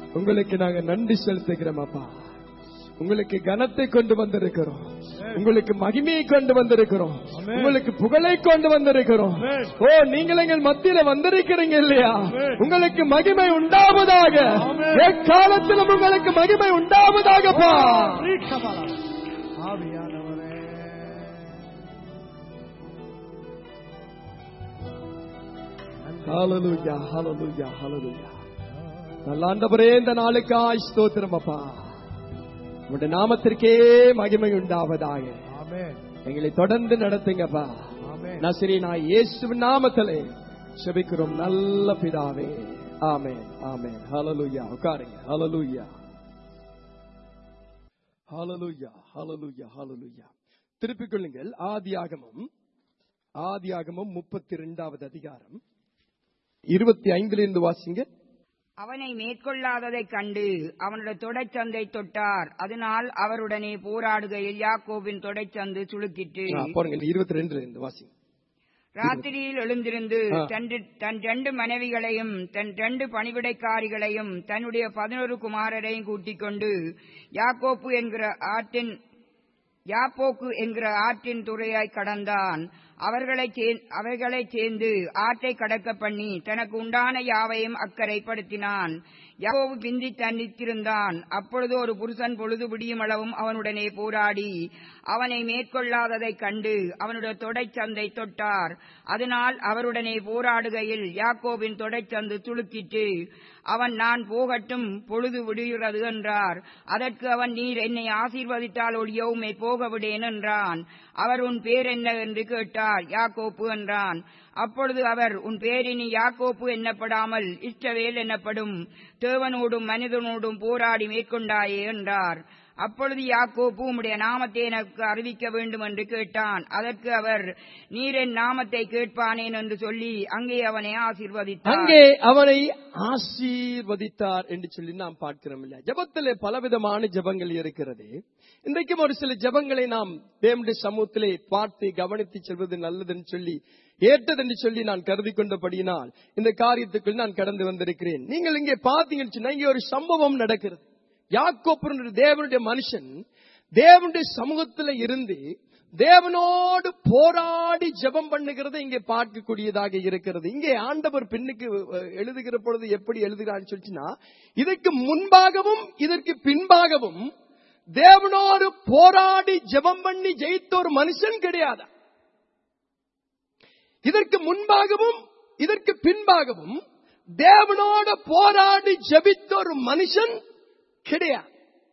உங்களுக்கு நாங்க நன்றி செலுத்துகிறோம் அப்பா உங்களுக்கு கனத்தை கொண்டு வந்திருக்கிறோம் உங்களுக்கு மகிமையை கொண்டு வந்திருக்கிறோம் Amen. உங்களுக்கு புகழை கொண்டு வந்திருக்கிறோம் Amen. ஓ நீங்கள் எங்கள் மத்தியில வந்திருக்கிறீங்க இல்லையா Amen. உங்களுக்கு மகிமை உண்டாவதாக Amen. எக்காலத்திலும் உங்களுக்கு மகிமை உண்டாவதாகப்பா ரீக்கமலா. ஆவியானவரே ஹalleluya ஹalleluya ஹalleluya நல்ல ஆண்டவரே இந்த நாளுக்காய் ஸ்தோத்திரம் அப்பா உங்களுடைய நாமத்திற்கே மகிமை உண்டாவதாக ஆமென் எங்களை தொடர்ந்து நடத்துங்கப்பா ஆமென் நசிரி நான் இயேசுவின் நாமத்திலே செபிக்கிறோம் நல்ல பிதாவே ஆமென் ஆமென் ஹalleluya உட்காருங்க ஹalleluya ஹalleluya ஹalleluya ஹalleluya திருப்பிக் கொள்ளுங்கள் ஆதியாகமம் ஆதியாகமம் முப்பத்தி இரண்டாவது அதிகாரம் இருபத்தி ஐந்திலிருந்து வாசிங்க அவனை மேற்கொள்ளாததைக் கண்டு அவனுடைய தொடைச்சந்தை தொட்டார் அதனால் அவருடனே போராடுகையில் யாக்கோபின் தொடைச்சந்து சுளுக்கிட்டு ஆ, போடுங்க இருபத்தி ரெண்டுல இருந்து வாசிங்க ராத்திரியில் எழுந்திருந்து ஆ. தன் தன் ரெண்டு மனைவிகளையும் தன் ரெண்டு பணிவிடைக்காரிகளையும் தன்னுடைய பதினொரு குமாரரையும் கூட்டிக் கொண்டு யாக்கோப்பு என்கிற ஆற்றின் யாப்போக்கு என்கிற ஆற்றின் துறையாய் கடந்தான் அவர்களைச் சே- அவர்களைச் சேர்ந்து ஆற்றை கடக்க பண்ணி தனக்கு உண்டான யாவையும் அக்கறைப்படுத்தினான் யாக்கோபு பிந்தி தன்னித்திருந்தான் அப்பொழுது ஒரு புருஷன் பொழுது விடியும் அளவும் அவனுடனே போராடி அவனை மேற்கொள்ளாததைக் கண்டு அவனுடைய தொடைச்சந்தை தொட்டார் அதனால் அவருடனே போராடுகையில் யாக்கோபின் தொடைச்சந்து துளுக்கிட்டு அவன் நான் போகட்டும் பொழுது விடுகிறது என்றார் அதற்கு அவன் நீர் என்னை ஆசீர்வதித்தால் ஒழிய உம்மை போக விடேன் என்றான் அவர் உன் பேர் என்ன என்று கேட்டார் யாக்கோப்பு என்றான் அப்பொழுது அவர் உன் பேரினி யாக்கோப்பு எண்ணப்படாமல் இஷ்டவேல் என்னப்படும் தேவனோடும் மனிதனோடும் போராடி மேற்கொண்டாயே என்றார் அப்பொழுது யாக்கோப்பு உம்முடைய நாமத்தை எனக்கு அறிவிக்க வேண்டும் என்று கேட்டான் அதற்கு அவர் நீர் என் நாமத்தை கேட்பானேன் என்று சொல்லி அங்கே அவனை ஆசீர்வதித்தார் அங்கே அவனை ஆசீர்வதித்தார் என்று சொல்லி நாம் பார்க்கிறோம் இல்ல ஜபத்திலே பலவிதமான ஜபங்கள் இருக்கிறது இன்றைக்கும் ஒரு சில ஜபங்களை நாம் தேவனுடைய சமூகத்திலே பார்த்து கவனித்து செல்வது நல்லதுன்னு சொல்லி ஏற்றது என்று சொல்லி நான் கருதி கொண்டபடியினால் இந்த காரியத்துக்குள் நான் கடந்து வந்திருக்கிறேன் நீங்கள் இங்கே பார்த்தீங்கன்னு சொன்னா இங்கே ஒரு சம்பவம் நடக்கிறது யாக்கோப்பு தேவனுடைய மனுஷன் தேவனுடைய சமூகத்துல இருந்து தேவனோடு போராடி ஜெபம் பண்ணுகிறதை இங்கே பார்க்கக்கூடியதாக இருக்கிறது இங்கே ஆண்டவர் பெண்ணுக்கு அஹ், எழுதுகிற பொழுது எப்படி எழுதுகிறான்னு சொல்லிச்சுன்னா இதற்கு முன்பாகவும் இதற்கு பின்பாகவும் தேவனோடு போராடி ஜெபம் பண்ணி ஜெயித்த ஒரு மனுஷன் கிடையாது இதற்கு முன்பாகவும் இதற்கு பின்பாகவும் தேவனோட போராடி ஜெபித்த ஒரு மனுஷன் கிடையாது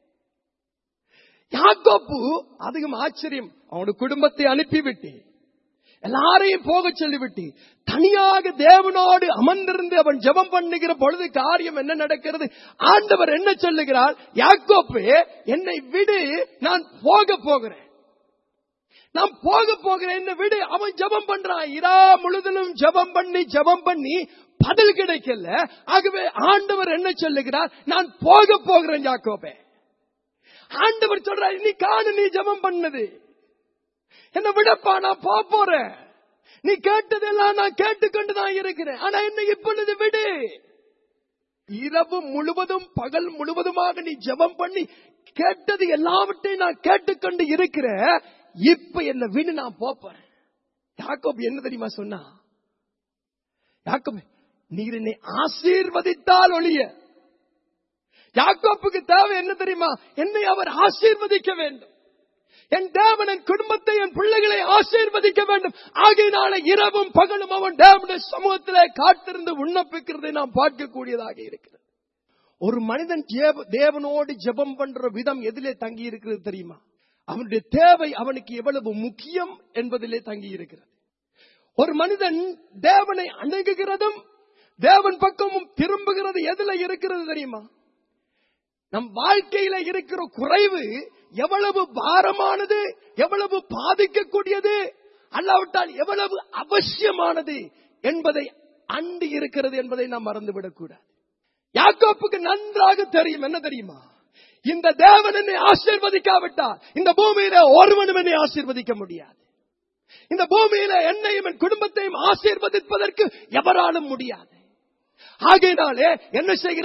யாக்கோப்பு அதிகம் ஆச்சரியம் அவனோட குடும்பத்தை அனுப்பிவிட்டு எல்லாரையும் போக சொல்லிவிட்டு தனியாக தேவனோடு அமர்ந்திருந்து அவன் ஜெபம் பண்ணுகிற பொழுது காரியம் என்ன நடக்கிறது ஆண்டவர் என்ன சொல்லுகிறார் யாக்கோப்பு என்னை விடு நான் போக போகிறேன் நான் போக போகிறேன் என்ன விடு அவன் ஜெபம் பண்றான் இரா முழுதிலும் ஜெபம் பண்ணி ஜெபம் பண்ணி பதில் கிடைக்கல ஆகவே ஆண்டவர் என்ன சொல்லுகிறார் நான் போக போகிறேன் யாக்கோபே ஆண்டவர் சொல்றார் நீ காணு நீ ஜெபம் பண்ணது என்ன விடப்பா நான் போக போறேன் நீ கேட்டதெல்லாம் நான் கேட்டுக்கொண்டு தான் இருக்கிறேன் ஆனா என்ன இப்பொழுது விடு இரவு முழுவதும் பகல் முழுவதுமாக நீ ஜெபம் பண்ணி கேட்டது எல்லாவற்றையும் நான் கேட்டுக்கொண்டு இருக்கிறேன் இப்ப என்ன விடு நான் போப் போறேன் யாக்கோப் என்ன தெரியுமா சொன்னா யாக்கோப் நீர் என்னை ஆசீர்வதித்தால் ஒழிய யாக்கோப்புக்கு தேவை என்ன தெரியுமா என்னை அவர் ஆசீர்வதிக்க வேண்டும் என் தேவன் என் குடும்பத்தை என் பிள்ளைகளை ஆசீர்வதிக்க வேண்டும் ஆகையினால இரவும் பகலும் அவன் தேவனுடைய சமூகத்திலே காத்திருந்து விண்ணப்பிக்கிறதை நாம் பார்க்கக்கூடியதாக இருக்கிறது ஒரு மனிதன் ஜெப- தேவனோடு ஜெபம் பண்ற விதம் எதிலே தங்கி இருக்கிறது தெரியுமா அவனுடைய தேவை அவனுக்கு எவ்வளவு முக்கியம் என்பதிலே தங்கி இருக்கிறது ஒரு மனிதன் தேவனை அணுகுகிறதும் தேவன் பக்கமும் திரும்புகிறது எதுல இருக்கிறது தெரியுமா நம் வாழ்க்கையில இருக்கிற குறைவு எவ்வளவு பாரமானது எவ்வளவு பாதிக்கக்கூடியது அல்லாவிட்டால் எவ்வளவு அவசியமானது என்பதை அண்டி இருக்கிறது என்பதை நாம் மறந்துவிடக் கூடாது யாக்கோப்புக்கு நன்றாக தெரியும் என்ன தெரியுமா இந்த தேவன் என்னை ஆசீர்வதிக்காவிட்டால் இந்த பூமியில ஒருவனும் என்னை ஆசீர்வதிக்க முடியாது இந்த பூமியில என்னையும் என் குடும்பத்தையும் ஆசீர்வதிப்பதற்கு எவராலும் முடியாது ஆகையினாலே என்ன செய்கிறா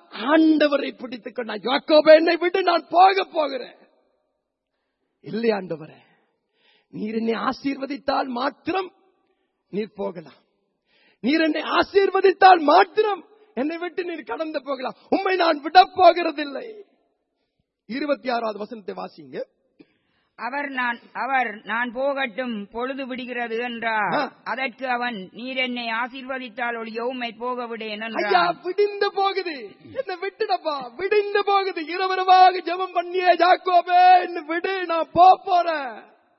ஆண்டவரை பிடித்துக் கொண்டான் யாக்கோபே என்னை விட்டு நான் போக போகிறேன் இல்லை ஆண்டவரே நீர் என்னை ஆசீர்வதித்தால் மாத்திரம் நீர் போகலாம் நீர் என்னை ஆசீர்வதித்தால் மாத்திரம் என்னை விட்டு நீர் கடந்து போகலாம் உண்மை நான் விட போகிறதில்லை இருபத்தி ஆறாவது வசனத்தை வாசிங்க அவர் நான் அவர் நான் போகட்டும் பொழுது விடுகிறது என்றார் ஆ. அதற்கு அவன் நீர் என்னை ஆசீர்வதித்தால் ஒழிய உம்மை போக விடேன் ஐயா என்றார் விடிந்து போகுது என்ன விட்டுடப்பா விடிந்து போகுது இரவரவாக ஜெபம் பண்ணியே ஜாக்கோபே என்ன விடு நான் போ போறேன்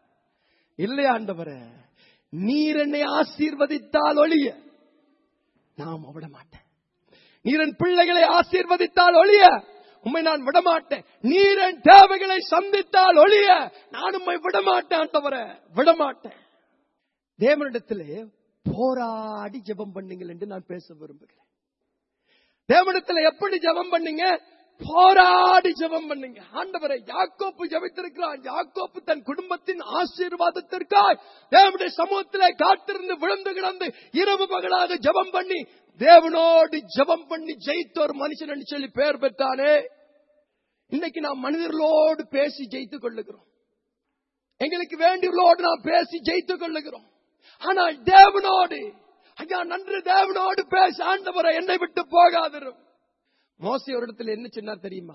இல்லை ஆண்டவரே நீர் என்னை ஆசீர்வதித்தால் ஒழிய நாம் விட மாட்டேன் நீர் என் பிள்ளைகளை ஆசீர்வதித்தால் ஒழிய உம்மை நான் விடமாட்டேன் நீர் என் தேவைகளை சந்தித்தால் ஒழிய நான் உம்மை விடமாட்டேன் ஆண்டவரே விடமாட்டேன் தேவனிடத்திலே போராடி ஜெபம் பண்ணுங்கள் என்று நான் பேச விரும்புகிறேன் தேவனிடத்துல எப்படி ஜெபம் பண்ணீங்க போராடி ஜெபம் பண்ணுங்க ஆண்டவரை யாக்கோப்பு ஜெபித்திருக்கிறான் யாக்கோப்பு தன் குடும்பத்தின் ஆசீர்வாதத்திற்காய் தேவனுடைய சமூகத்திலே காத்திருந்து விழுந்து கிடந்து இரவு பகலாக ஜெபம் பண்ணி தேவனோடு ஜெபம் பண்ணி ஜெயித்த ஒரு மனுஷன் என்று சொல்லி பெயர் பெற்றானே இன்னைக்கு நாம் மனிதர்களோடு பேசி ஜெயித்துக் கொள்ளுகிறோம் எங்களுக்கு வேண்டியவர்களோடு நாம் பேசி ஜெயித்துக் கொள்ளுகிறோம் ஆனால் தேவனோடு ஐயா நன்று தேவனோடு பேச ஆண்டவரை என்னை விட்டு போகாதிரும் மோசி ஒரு இடத்துல என்ன சொன்னார் தெரியுமா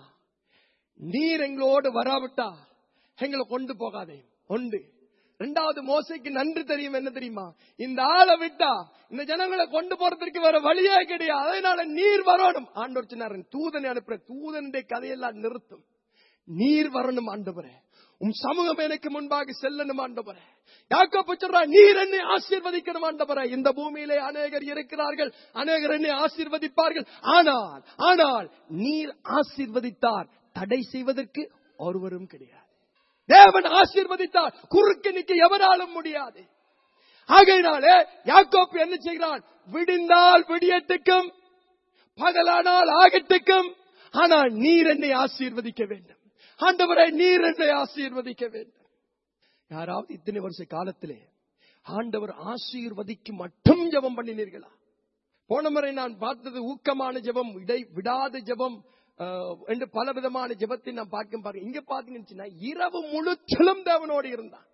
நீர் எங்களோடு வராவிட்டா எங்களை கொண்டு போகாதே ஒன்று ரெண்டாவது மோசைக்கு நன்றி தெரியும் என்ன தெரியுமா இந்த ஆளை விட்டா இந்த ஜனங்களை கொண்டு போறதுக்கு வேற வழியே கிடையாது அதனால நீர் வரணும் ஆண்டவர் சொன்னார் தூதனை அனுப்புற தூதனுடைய கதையெல்லாம் நிறுத்தும் நீர் வரணும் ஆண்டவரே உம் சமூகம் எனக்கு முன்பாக செல்லணும் ஆண்டவரே யாக்கோப்பு சொல்றா நீர் என்னை ஆசீர்வதிக்கணும் ஆண்டவரே இந்த பூமியிலே அநேகர் இருக்கிறார்கள் அநேகர் என்னை ஆசீர்வதிப்பார்கள் ஆனால் ஆனால் நீர் ஆசீர்வதித்தார் தடை செய்வதற்கு ஒருவரும் கிடையாது தேவன் ஆசீர்வதித்தார் குறுக்கு நிக்க எவராலும் முடியாது ஆகையினாலே யாக்கோப்பு என்ன செய்கிறான் விடிந்தால் விடியட்டுக்கும் பகலானால் ஆகட்டுக்கும் ஆனால் நீர் என்னை ஆசீர்வதிக்க வேண்டும் ஆண்டவரை நீர் என்னை ஆசீர்வதிக்க வேண்டும் யாராவது இத்தனை வருஷ காலத்திலே ஆண்டவர் ஆசீர்வதிக்கு மட்டும் ஜெபம் பண்ணினீர்களா போன முறை நான் பார்த்தது ஊக்கமான ஜெபம் இடை விடாத ஜெபம் அஹ், என்று பல விதமான ஜெபத்தை நான் பார்க்க பாருங்க இங்க பாத்தீங்கன்னா இரவு முழுத்திலும் தேவனோடு இருந்தான்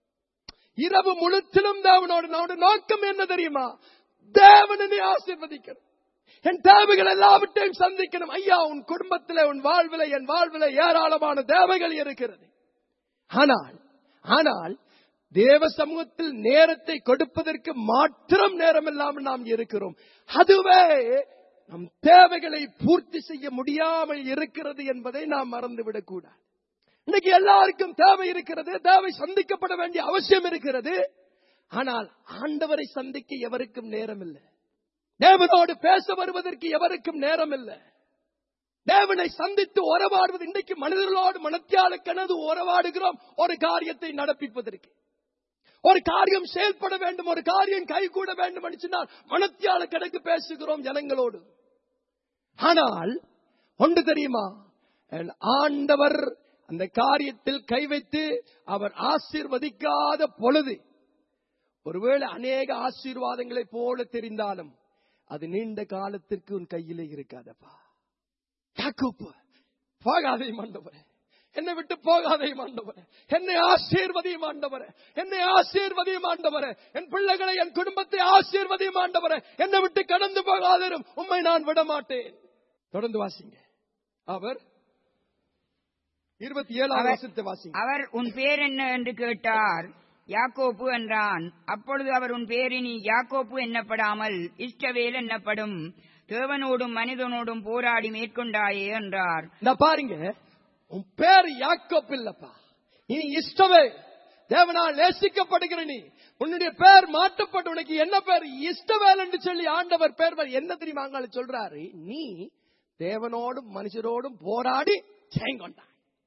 இரவு முழுத்திலும் தேவனோடு நம்முடைய நோக்கம் என்ன தெரியுமா தேவனனை ஆசீர்வதிக்கணும் என் தேவைகள் எல்லாவற்றையும் சந்திக்கணும் ஐயா உன் குடும்பத்திலே உன் வாழ்வில என் வாழ்வில ஏராளமான தேவைகள் இருக்கிறது ஆனால் ஆனால் தேவ சமூகத்தில் நேரத்தை கொடுப்பதற்கு மாத்திரம் நேரம் இல்லாமல் நாம் இருக்கிறோம் அதுவே நம் தேவைகளை பூர்த்தி செய்ய முடியாமல் இருக்கிறது என்பதை நாம் மறந்துவிடக் கூடாது இன்னைக்கு எல்லாருக்கும் தேவை இருக்கிறது தேவை சந்திக்கப்பட வேண்டிய அவசியம் இருக்கிறது ஆனால் ஆண்டவரை சந்திக்க எவருக்கும் நேரம் இல்லை தேவனோடு பேச வருவதற்கு எவருக்கும் நேரம் இல்லை தேவனை சந்தித்து உறவாடுவது இன்றைக்கு மனிதர்களோடு மனத்தியால கனது உறவாடுகிறோம் ஒரு காரியத்தை நடப்பிப்பதற்கு ஒரு காரியம் செயல்பட வேண்டும் ஒரு காரியம் கைகூட வேண்டும் என்று சொன்னால் மனத்தியால கணக்கு பேசுகிறோம் ஜனங்களோடு ஆனால் ஒன்று தெரியுமா என் ஆண்டவர் அந்த காரியத்தில் கை வைத்து அவர் ஆசீர்வதிக்காத பொழுது ஒருவேளை அநேக ஆசீர்வாதங்களை போல தெரிந்தாலும் அது நீண்ட காலத்திற்கு உன் கையிலே இருக்காதப்பா யாக்கோப்பு போகாதே ஆண்டவரே என்னை விட்டு போகாதே ஆண்டவரே என்னை ஆசீர்வதியும் ஆண்டவரே என்னை ஆசீர்வதியும் ஆண்டவரே என் பிள்ளைகளை என் குடும்பத்தை ஆசீர்வதியும் ஆண்டவரே என்னை விட்டு கடந்து போகாதரும் உம்மை நான் விட மாட்டேன் தொடர்ந்து வாசிங்க அவர் இருபத்தி ஏழாம் அவர்- வருஷத்தை வாசிங்க அவர் உன் பேர் என்ன என்று கேட்டார் யாக்கோப்பு என்றான் அப்பொழுது அவர் உன் பேரினி யாக்கோப்பு எண்ணப்படாமல் இஷ்டவேல் எண்ணப்படும் தேவனோடும் மனிதனோடும் போராடி மேற்கொண்டாயே என்றார் இந்த பாருங்க உன் பேர் யாக்கோப் இல்லப்பா இனி இஷ்டவே தேவனால் நேசிக்கப்படுகிற நீ உன்னுடைய பேர் மாற்றப்பட்டு உனக்கு என்ன பேர் இஷ்டவேல் என்று சொல்லி ஆண்டவர் பேர் வர்- என்ன தெரியுமா அங்கால சொல்றாரு நீ தேவனோடும் மனுஷரோடும் போராடி ஜெயங்கொண்டாய்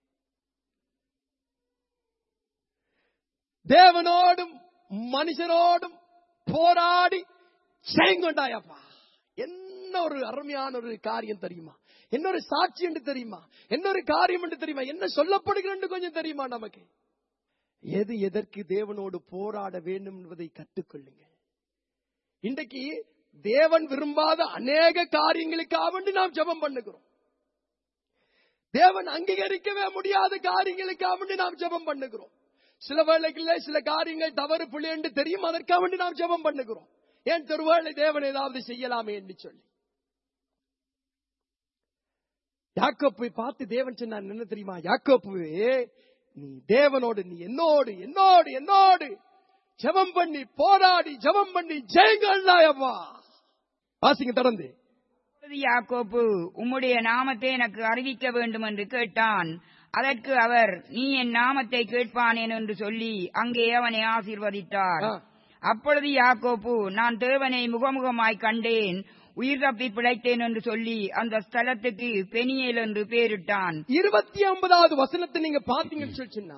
தேவனோடும் மனுஷரோடும் போராடி ஜெயங்கொண்டாயப்பா என்ன ஒரு அருமையான ஒரு காரியம் தெரியுமா என்ன ஒரு சாட்சி என்று தெரியுமா என்ன ஒரு காரியம் என்று தெரியுமா என்ன சொல்லப்படுகிறது கொஞ்சம் தெரியுமா நமக்கு எது எதற்கு தேவனோடு போராட வேண்டும் என்பதை கற்றுக்கொள்ளுங்க இன்றைக்கு தேவன் விரும்பாத அநேக காரியங்களுக்காக வேண்டி நாம் ஜெபம் பண்ணுகிறோம் தேவன் அங்கீகரிக்கவே முடியாத காரியங்களுக்காக வேண்டி நாம் ஜெபம் பண்ணுகிறோம் சில வேளைகளில் சில காரியங்கள் தவறு பிள்ளை என்று தெரியும் அதற்காக வேண்டி நாம் ஜெபம் பண்ணுகிறோம் ஏன் திருவேளை தேவன் ஏதாவது செய்யலாமே என்று சொல்லி யாக்கோப்பை பார்த்து தேவன் சொன்னார் என்ன தெரியுமா யாக்கோப்புவே நீ தேவனோடு நீ என்னோடு என்னோடு என்னோடு ஜெபம் பண்ணி போராடி ஜெபம் பண்ணி ஜெயங்கள்லாயம்மா வாசிங்க தொடர்ந்து அப்பொழுது யாக்கோப்பு உம்முடைய நாமத்தை எனக்கு அறிவிக்க வேண்டும் என்று கேட்டான் அதற்கு அவர் நீ என் நாமத்தை கேட்பானேன் என்று சொல்லி அங்கே அவனை ஆசீர்வதித்தார் ஆ. அப்பொழுது யாக்கோப்பு நான் தேவனை முகமுகமாய் கண்டேன் உயிர் தப்பி பிழைத்தேன் என்று சொல்லி அந்த ஸ்தலத்துக்கு பெனியேல் என்று பெயரிட்டான் இருபத்தி ஒன்பதாவது வசனத்தை நீங்க பாத்தீங்கன்னு சொல்லிச்சுன்னா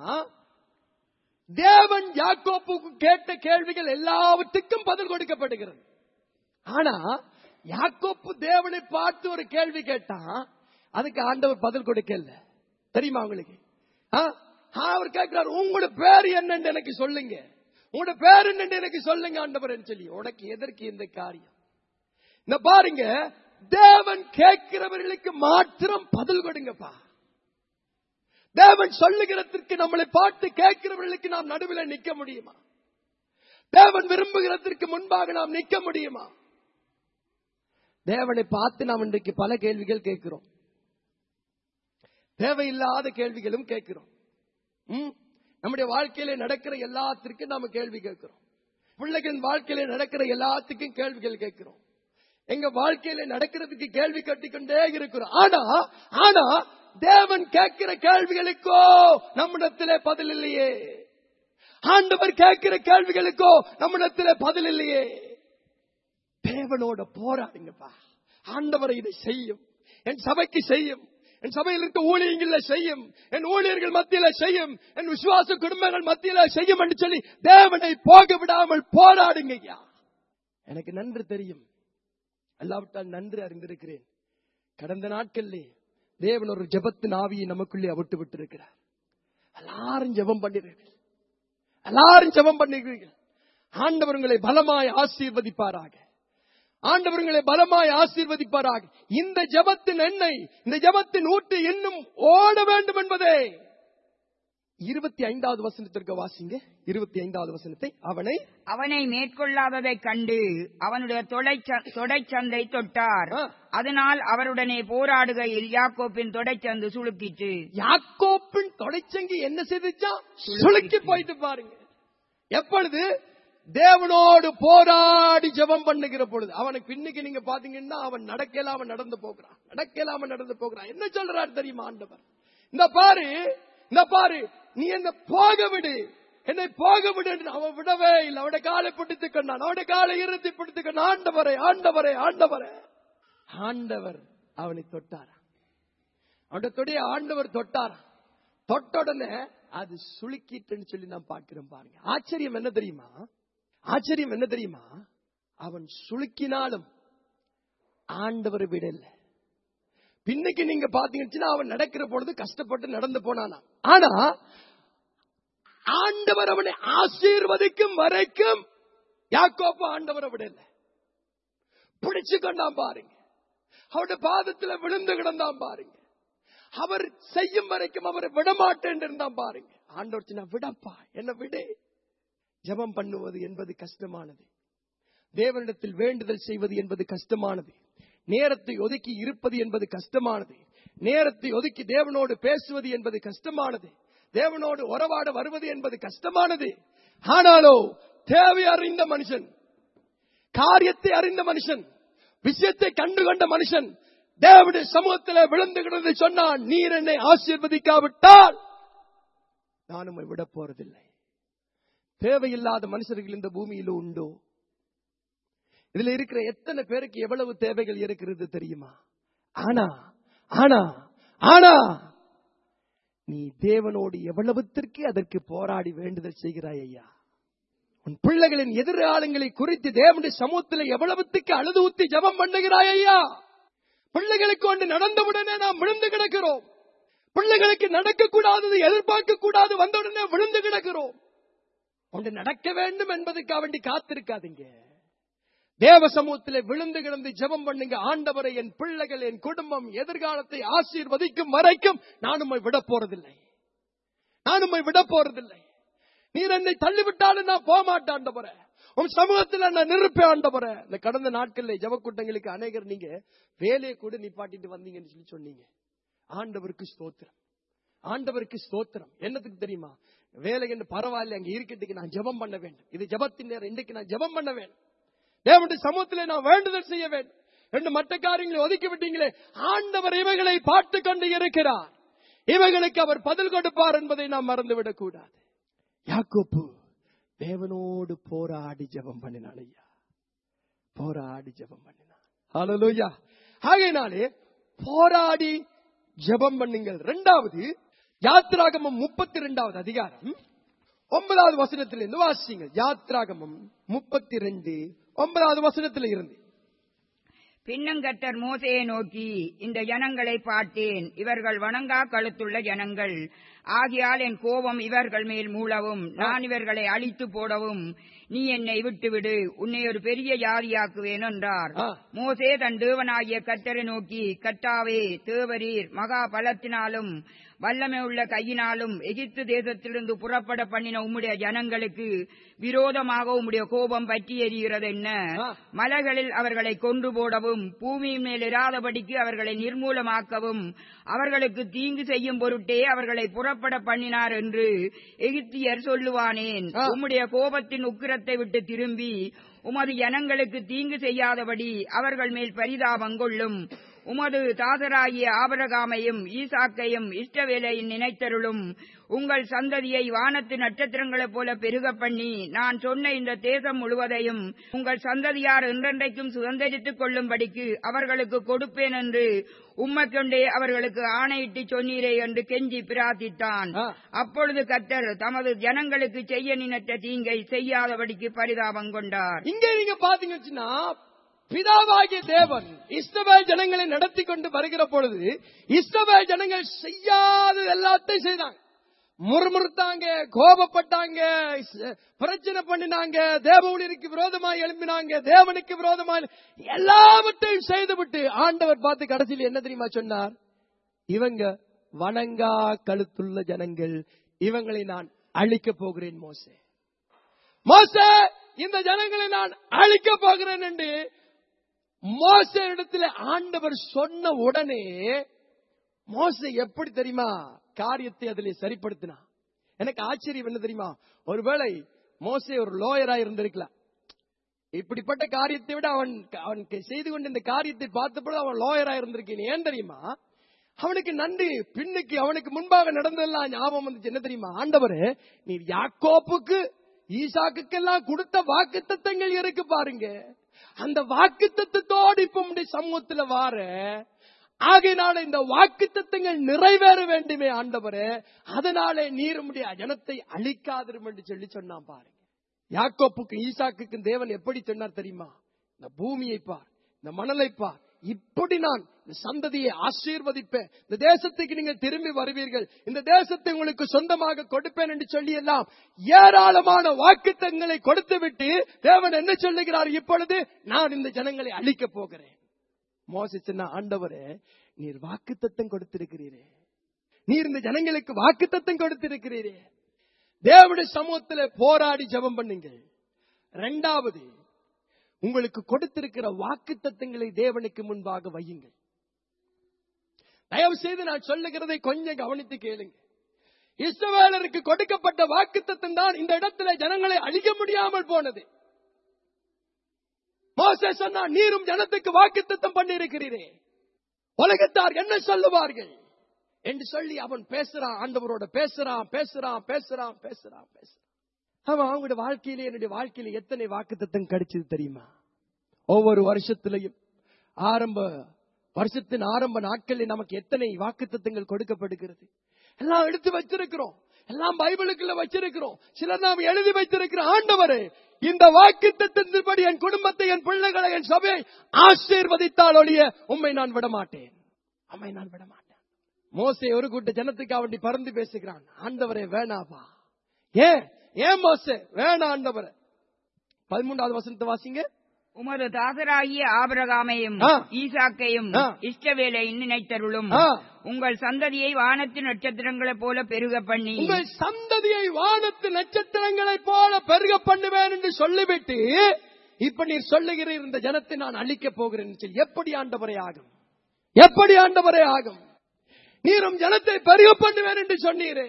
தேவன் யாக்கோப்புக்கு கேட்ட கேள்விகள் எல்லாவற்றுக்கும் பதில் கொடுக்கப்படுகிறது ஆனா யாக்கோப்பு தேவனை பார்த்து ஒரு கேள்வி கேட்டான் அதுக்கு ஆண்டவர் பதில் கொடுக்கல தெரியுமா உங்களுக்கு ஆ? ஆ, அவர் கேட்கிறார் உங்களோட பேர் என்னன்னு எனக்கு சொல்லுங்க உங்களோட பேர் என்னன்னு எனக்கு சொல்லுங்க ஆண்டவர் சொல்லி உனக்கு எதற்கு இந்த காரியம் இந்த பாருங்க தேவன் கேட்கிறவர்களுக்கு மாத்திரம் பதில் கொடுங்கப்பா தேவன் சொல்லுகிறதற்கு நம்மளை பார்த்து கேட்கிறவர்களுக்கு நாம் நடுவில் நிக்க முடியுமா தேவன் விரும்புகிறதற்கு முன்பாக நாம் நிக்க முடியுமா தேவனை பார்த்து நாம் இன்றைக்கு பல கேள்விகள் கேட்கிறோம் தேவையில்லாத கேள்விகளும் கேட்கிறோம் ம்? நம்முடைய வாழ்க்கையில நடக்கிற எல்லாத்திற்கும் நாம கேள்வி கேட்கிறோம் பிள்ளைகளின் வாழ்க்கையில நடக்கிற எல்லாத்துக்கும் கேள்விகள் கேட்கிறோம் எங்க வாழ்க்கையில நடக்கிறதுக்கு கேள்வி கட்டிக்கொண்டே இருக்கிறோம் ஆனா ஆனா தேவன் கேட்கிற கேள்விகளுக்கோ நம்மிடத்திலே பதில் இல்லையே ஆண்டவர் கேட்கிற கேள்விகளுக்கோ நம்மிடத்திலே பதில் இல்லையே தேவனோட போராடுங்கப்பா ஆண்டவரை இதை செய்யும் என் சபைக்கு செய்யும் என் சபையில் இருக்க ஊழியர்கள செய்யும் என் ஊழியர்கள் மத்தியில செய்யும் என் விசுவாச குடும்பங்கள் மத்தியில செய்யும் என்று சொல்லி தேவனை போக விடாமல் போராடுங்க ஐயா எனக்கு நன்று தெரியும் அல்லாவிட்டால் நன்று அறிந்திருக்கிறேன் கடந்த நாட்களிலே தேவன் ஒரு ஜெபத்தின் ஆவியை நமக்குள்ளே அவிட்டு விட்டிருக்கிறார் எல்லாரும் ஜெபம் பண்ணிருக்கீர்கள் எல்லாரும் ஜெபம் பண்ணிருக்கீர்கள் ஆண்டவர் உங்களை பலமாய் ஆசீர்வதிப்பாராக ஆண்டவர் உங்களை பலமாய் ஆசீர்வதிப்பாராக இந்த ஜெபத்தின் எண்ணெய் இந்த ஜெபத்தின் ஊட்டு இன்னும் ஓட வேண்டும் என்பதே இருபத்தி ஐந்தாவது வசனத்திற்கு வாசிங்க இருபத்தி ஐந்தாவது வசனத்தை அவனை அவனை மேற்கொள்ளாததைக் கண்டு அவனுடைய தொடைச்ச- தொடைச்சந்தை தொட்டார் ஆ. அதனால் அவருடனே போராடுகையில் யாக்கோப்பின் தொடைச்சந்து சுளுக்கிற்று யாக்கோப்பின் தொடைச்சங்கி என்ன செய்துச்சா சுளுக்கி போயிட்டு பாருங்க எப்பொழுது தேவனோடு போராடி ஜெபம் பண்ணுகிற பொழுது அவனுக்கு பின்னுக்கு நீங்க பாத்தீங்கன்னா அவன் நடக்கல அவன் நடந்து போகிறான் நடக்கல அவன் நடந்து போகிறான் என்ன சொல்றாரு தெரியுமா ஆண்டவர் இந்த பாரு இந்த பாரு நீ என்ன போக விடு என்னை போக விடு என்று அவன் விடவே இல்லை அவனுடைய காலை பிடித்துக் கொண்டான் அவனுடைய காலை இறுதி பிடித்துக் கொண்டான் ஆண்டவரே ஆண்டவரே ஆண்டவரே ஆண்டவர் அவனை தொட்டாரா அவனுடைய தொடைய ஆண்டவர் தொட்டாரா தொட்ட உடனே அது சுளுக்கிட்டுன்னு சொல்லி நான் பார்க்கிறேன் பாருங்க ஆச்சரியம் என்ன தெரியுமா ஆச்சரியம் என்ன தெரியுமா அவன் சுளுக்கினாலும் ஆண்டவர் விடல பின்னைக்கு நீங்க பாத்தீங்கன்னா அவன் நடக்கிற பொழுது கஷ்டப்பட்டு நடந்து போனானா ஆனா ஆண்டவர் அவனை ஆசீர்வதிக்கும் வரைக்கும் யாக்கோப்பு ஆண்டவரை விடல பிடிச்சு கொண்டான் பாருங்க அவருடைய பாதத்துல விழுந்து கிடந்தான் பாருங்க அவர் செய்யும் வரைக்கும் அவரை விடமாட்டேன் இருந்தான் பாருங்க ஆண்டவர் சொன்னா, விடப்பா என்ன விடு ஜெபம் பண்ணுவது என்பது கஷ்டமானது தேவனிடத்தில் வேண்டுதல் செய்வது என்பது கஷ்டமானது நேரத்தை ஒதுக்கி இருப்பது என்பது கஷ்டமானது நேரத்தை ஒதுக்கி தேவனோடு பேசுவது என்பது கஷ்டமானது தேவனோடு உறவாட வருவது என்பது கஷ்டமானது ஆனாலோ தேவை அறிந்த மனுஷன் காரியத்தை அறிந்த மனுஷன் விஷயத்தை கண்டுகொண்ட மனுஷன் தேவனுடைய சமூகத்தில் விழுந்து கிடந்து சொன்னான் நீர் என்னை ஆசீர்வதிக்காவிட்டால் நான் உம்மை விட போறதில்லை தேவையில்லாத மனுஷர்கள் இந்த பூமியில உண்டோ இதுல இருக்கிற எத்தனை பேருக்கு எவ்வளவு தேவைகள் இருக்கிறது தெரியுமா ஆனா ஆனா ஆனா நீ தேவனோடு எவ்வளவுத்திற்கு அதற்கு போராடி வேண்டுதல் செய்கிறாய் ஐயா உன் பிள்ளைகளின் எதிராளங்களை குறித்து தேவனுடைய சமூகத்தில் எவ்வளவுத்துக்கு அழுது ஊத்தி ஜெபம் பண்ணுகிறாய் ஐயா பிள்ளைகளுக்கு ஒன்று நடந்தவுடனே நாம் விழுந்து கிடக்கிறோம் பிள்ளைகளுக்கு நடக்கக்கூடாதது எதிர்பார்க்க கூடாது வந்தவுடனே விழுந்து கிடக்கிறோம் ஒன்று நடக்க வேண்டும் என்பதற்காக வேண்டி காத்திருக்காதீங்க தேவ சமூகத்திலே விழுந்து கிடந்து ஜெபம் பண்ணுங்க ஆண்டவரை என் பிள்ளைகள் என் குடும்பம் எதிர்காலத்தை ஆசீர்வதிக்கும் வரைக்கும் நான் உம்மை விட போறதில்லை நான் உம்மை விட போறதில்லை நீர் என்னை தள்ளிவிட்டாலும் நான் போக மாட்டேன் ஆண்டவரே உன் சமூகத்தில் நான் நிறுப்பேன் ஆண்டவரே இந்த கடந்த நாட்கள்ல ஜெப கூட்டங்களுக்கு அநேகர் நீங்க வேலையை கூட நிப்பாட்டிட்டு வந்தீங்கன்னு சொல்லி சொன்னீங்க ஆண்டவருக்கு ஸ்தோத்திரம் ஆண்டவருக்கு ஸ்தோத்திரம் என்னத்துக்கு தெரியுமா வேலை என்று பரவாயில்ல அங்க இருக்கட்டுக்கு நான் ஜெபம் பண்ண வேண்டும் இது ஜெபத்தின் நேரம் இன்றைக்கு நான் ஜெபம் பண்ண வேண்டும் தேவனுடைய சமூகத்திலே நான் வேண்டுதல் செய்ய வேண்டும் என்று மற்ற காரியங்களை ஒதுக்கி விட்டீங்களே ஆண்டவர் இவைகளை பார்த்து கொண்டு இருக்கிறார் இவைகளுக்கு அவர் பதில் கொடுப்பார் என்பதை நாம் மறந்துவிடக் கூடாது யாக்கோப்பு தேவனோடு போராடி ஜெபம் பண்ணினான் ஐயா போராடி ஜெபம் பண்ணினான் ஹalleluya ஆகையினாலே போராடி ஜெபம் பண்ணுங்கள் இரண்டாவது யாத்ராகமம் முப்பத்தி இரண்டாவது அதிகாரம் ஒன்பதாவது வசனத்திலிருந்து வாசிங்க யாத்ராகமம் முப்பத்தி ரெண்டு ஒன்பதாவது வசனத்தில் இருந்து பின்னும் கர்த்தர் மோசையை நோக்கி இந்த ஜனங்களை பார்த்தேன் இவர்கள் வணங்கா கழுத்துள்ள ஜனங்கள் ஆகையால் என் கோபம் இவர்கள் மேல் மூளவும் நான் இவர்களை அழித்து போடவும் நீ என்னை விட்டுவிடு உன்னை ஒரு பெரிய ஜாதியாக்குவேன் என்றார் ஆ. மோசே தன் தேவனாகிய கர்த்தரை நோக்கி கர்த்தாவே தேவரீர் மகா பலத்தினாலும் வல்லமை உள்ள கையினாலும் எகிப்து தேசத்திலிருந்து புறப்பட பண்ணின உம்முடைய ஜனங்களுக்கு விரோதமாக உம்முடைய கோபம் பற்றி எரிகிறது என்ன ஆ. மலைகளில் அவர்களை கொன்று போடவும் பூமியின் மேல் இராதபடிக்கு அவர்களை நிர்மூலமாக்கவும் அவர்களுக்கு தீங்கு செய்யும் பொருட்டே அவர்களை புறப்பட பண்ணினார் என்று எகிப்தியர் சொல்லுவானேன் ஆ. உம்முடைய கோபத்தின் உக்கிரத்தை விட்டு திரும்பி உமது ஜனங்களுக்கு தீங்கு செய்யாதபடி அவர்கள் மேல் பரிதாபம் கொள்ளும் உமது தாதராகிய ஆபரகாமையும் ஈசாக்கையும் இஷ்டவேலையும் நினைத்தருளும் உங்கள் சந்ததியை வானத்து நட்சத்திரங்களைப் போல பெருக பண்ணி நான் சொன்ன இந்த தேசம் முழுவதையும் உங்கள் சந்ததியார் என்றென்றைக்கும் சுதந்திரித்துக் கொள்ளும்படிக்கு அவர்களுக்கு கொடுப்பேன் என்று உம்மக்கொண்டே அவர்களுக்கு ஆணையிட்டு சொன்னீரே என்று கெஞ்சி பிரார்த்தித்தான் ஆ. அப்பொழுது கர்த்தர் தமது ஜனங்களுக்கு செய்ய நினைத்த தீங்கை செய்யாதபடிக்கு பரிதாபம் கொண்டார் இங்கே நீங்க பாத்தீங்கன்னா பிதாவாகிய தேவன் இஸ்ரவேல் ஜனங்களை நடத்தி கொண்டு வருகிற பொழுது இஸ்ரவேல் ஜனங்கள் செய்யாத எல்லாத்தையும் செய்தாங்க முறுமுறுத்தாங்க கோபப்பட்டாங்க ச- பிரச்சனை பண்ணினாங்க தேவ ஊழியருக்கு விரோதமாய் எழுப்பினாங்க தேவனுக்கு விரோதமாய் எல்லாவற்றையும் செய்துவிட்டு ஆண்டவர் பார்த்து கடைசியில் என்ன தெரியுமா சொன்னார் இவங்க வணங்கா கழுத்துள்ள ஜனங்கள் இவங்களை நான் அழிக்க போகிறேன் மோசே மோசே இந்த ஜனங்களை நான் அழிக்க போகிறேன் என்று மோசே இடத்துல ஆண்டவர் சொன்ன உடனே மோசே எப்படி தெரியுமா காரியத்தை அதிலே சரிப்படுத்தினா எனக்கு ஆச்சரியம் என்ன தெரியுமா ஒருவேளை மோசே ஒரு லோயரா இருந்திருக்கலாம் இப்படிப்பட்ட காரியத்தை விட அவன் அவன் செய்து கொண்ட இந்த காரியத்தை பார்த்தபோது அவன் லோயரா இருந்திருக்கேன் ஏன் தெரியுமா அவனுக்கு நன்றி பின்னுக்கு அவனுக்கு முன்பாக நடந்ததெல்லாம் ஞாபகம் வந்துச்சு என்ன தெரியுமா ஆண்டவரே நீர் யாக்கோப்புக்கு ஈசாக்குக்கெல்லாம் கொடுத்த வாக்கு தத்தங்கள் இருக்கு பாருங்க அந்த வாக்கு தத்தத்தோடு இப்ப உம்முடைய சமூகத்துல வார ஆகையினால இந்த வாக்கு தத்தங்கள் நிறைவேற வேண்டுமே ஆண்டவரே அதனாலே நீர் உம்முடைய ஜனத்தை அழிக்காதிரும் என்று சொல்லி சொன்னான் பாருங்க யாக்கோப்புக்கு ஈசாக்குக்கும் தேவன் எப்படி சொன்னார் தெரியுமா இந்த பூமியை பார் இந்த மணலை பார் இப்படி நான் இந்த சந்ததியை ஆசீர்வதிப்பேன் இந்த தேசத்துக்கு நீங்கள் திரும்பி வருவீர்கள் இந்த தேசத்தை உங்களுக்கு சொந்தமாக கொடுப்பேன் என்று சொல்லி எல்லாம் ஏராளமான வாக்குத்தங்களை கொடுத்து விட்டு தேவன் என்ன சொல்லுகிறார் இப்பொழுது நான் இந்த ஜனங்களை அழிக்கப் போகிறேன் மோசி சொன்ன ஆண்டவரே நீர் வாக்குத்தத்தம் கொடுத்திருக்கிறீரே நீர் இந்த ஜனங்களுக்கு வாக்குத்தத்தம் கொடுத்திருக்கிறீரே தேவனுடைய சமூகத்துல போராடி ஜெபம் பண்ணுங்கள் இரண்டாவது உங்களுக்கு கொடுத்திருக்கிற வாக்கு தத்தங்களை தேவனுக்கு முன்பாக வையுங்கள் தயவு செய்து நான் சொல்லுகிறதை கொஞ்சம் கவனித்து கேளுங்க இஸ்ரவேலருக்கு கொடுக்கப்பட்ட வாக்கு தத்தம் தான் இந்த இடத்துல ஜனங்களை அழிக்க முடியாமல் போனது மோசே சொன்னா நீரும் ஜனத்துக்கு வாக்கு தத்தம் பண்ணியிருக்கிறீரே உலகத்தார் என்ன சொல்லுவார்கள் என்று சொல்லி அவன் பேசுறான் ஆண்டவரோட பேசுறான் பேசுறான் பேசுறான் பேசுறான் பேசுறான் அவன் அவங்களுடைய வாழ்க்கையில என்னுடைய வாழ்க்கையில எத்தனை வாக்குத்தத்தம் கிடைச்சது தெரியுமா ஒவ்வொரு வருஷத்திலையும் ஆரம்ப வருஷத்தின் ஆரம்ப நாட்களில் நமக்கு எத்தனை வாக்குத்தத்தங்கள் கொடுக்கப்படுகிறது எல்லாம் எடுத்து வச்சிருக்கிறோம் எல்லாம் பைபிளுக்குள்ள வச்சிருக்கிறோம் சிலர் நாம் எழுதி வைத்திருக்கிறோம் ஆண்டவரே இந்த வாக்குத்தத்தின்படி என் குடும்பத்தை என் பிள்ளைகளை என் சபையை ஆசீர்வதித்தால் ஒழிய உம்மை நான் விட மாட்டேன் உம்மை நான் விட மாட்டேன் மோசே ஒரு கூட்ட ஜனத்துக்கு அவண்டி பறந்து பேசுகிறான் ஆண்டவரே வேணாவா ஏன் ஏன் மோசே வேணாம் ஆண்டவரே பதிமூன்றாவது வசனத்தை வாசிங்க உமது தாசராகிய ஆபிரகாமையும் ஆ. ஈசாக்கையும் ஆ. இஷ்டவேலை நினைத்தருளும் ஆ. உங்கள் சந்ததியை வானத்து நட்சத்திரங்களைப் போல பெருக பண்ணி உங்கள் சந்ததியை வானத்து நட்சத்திரங்களைப் போல பெருக பண்ணுவேன் என்று சொல்லிவிட்டு இப்ப நீர் சொல்லுகிறீர் இந்த ஜனத்தை நான் அழிக்கப் போகிறேன் என்று சொல்லி எப்படி ஆண்டவரே ஆகும் எப்படி ஆண்டவரே ஆகும் நீர் உம் ஜனத்தை பெருக பண்ணுவேன் என்று சொன்னீரே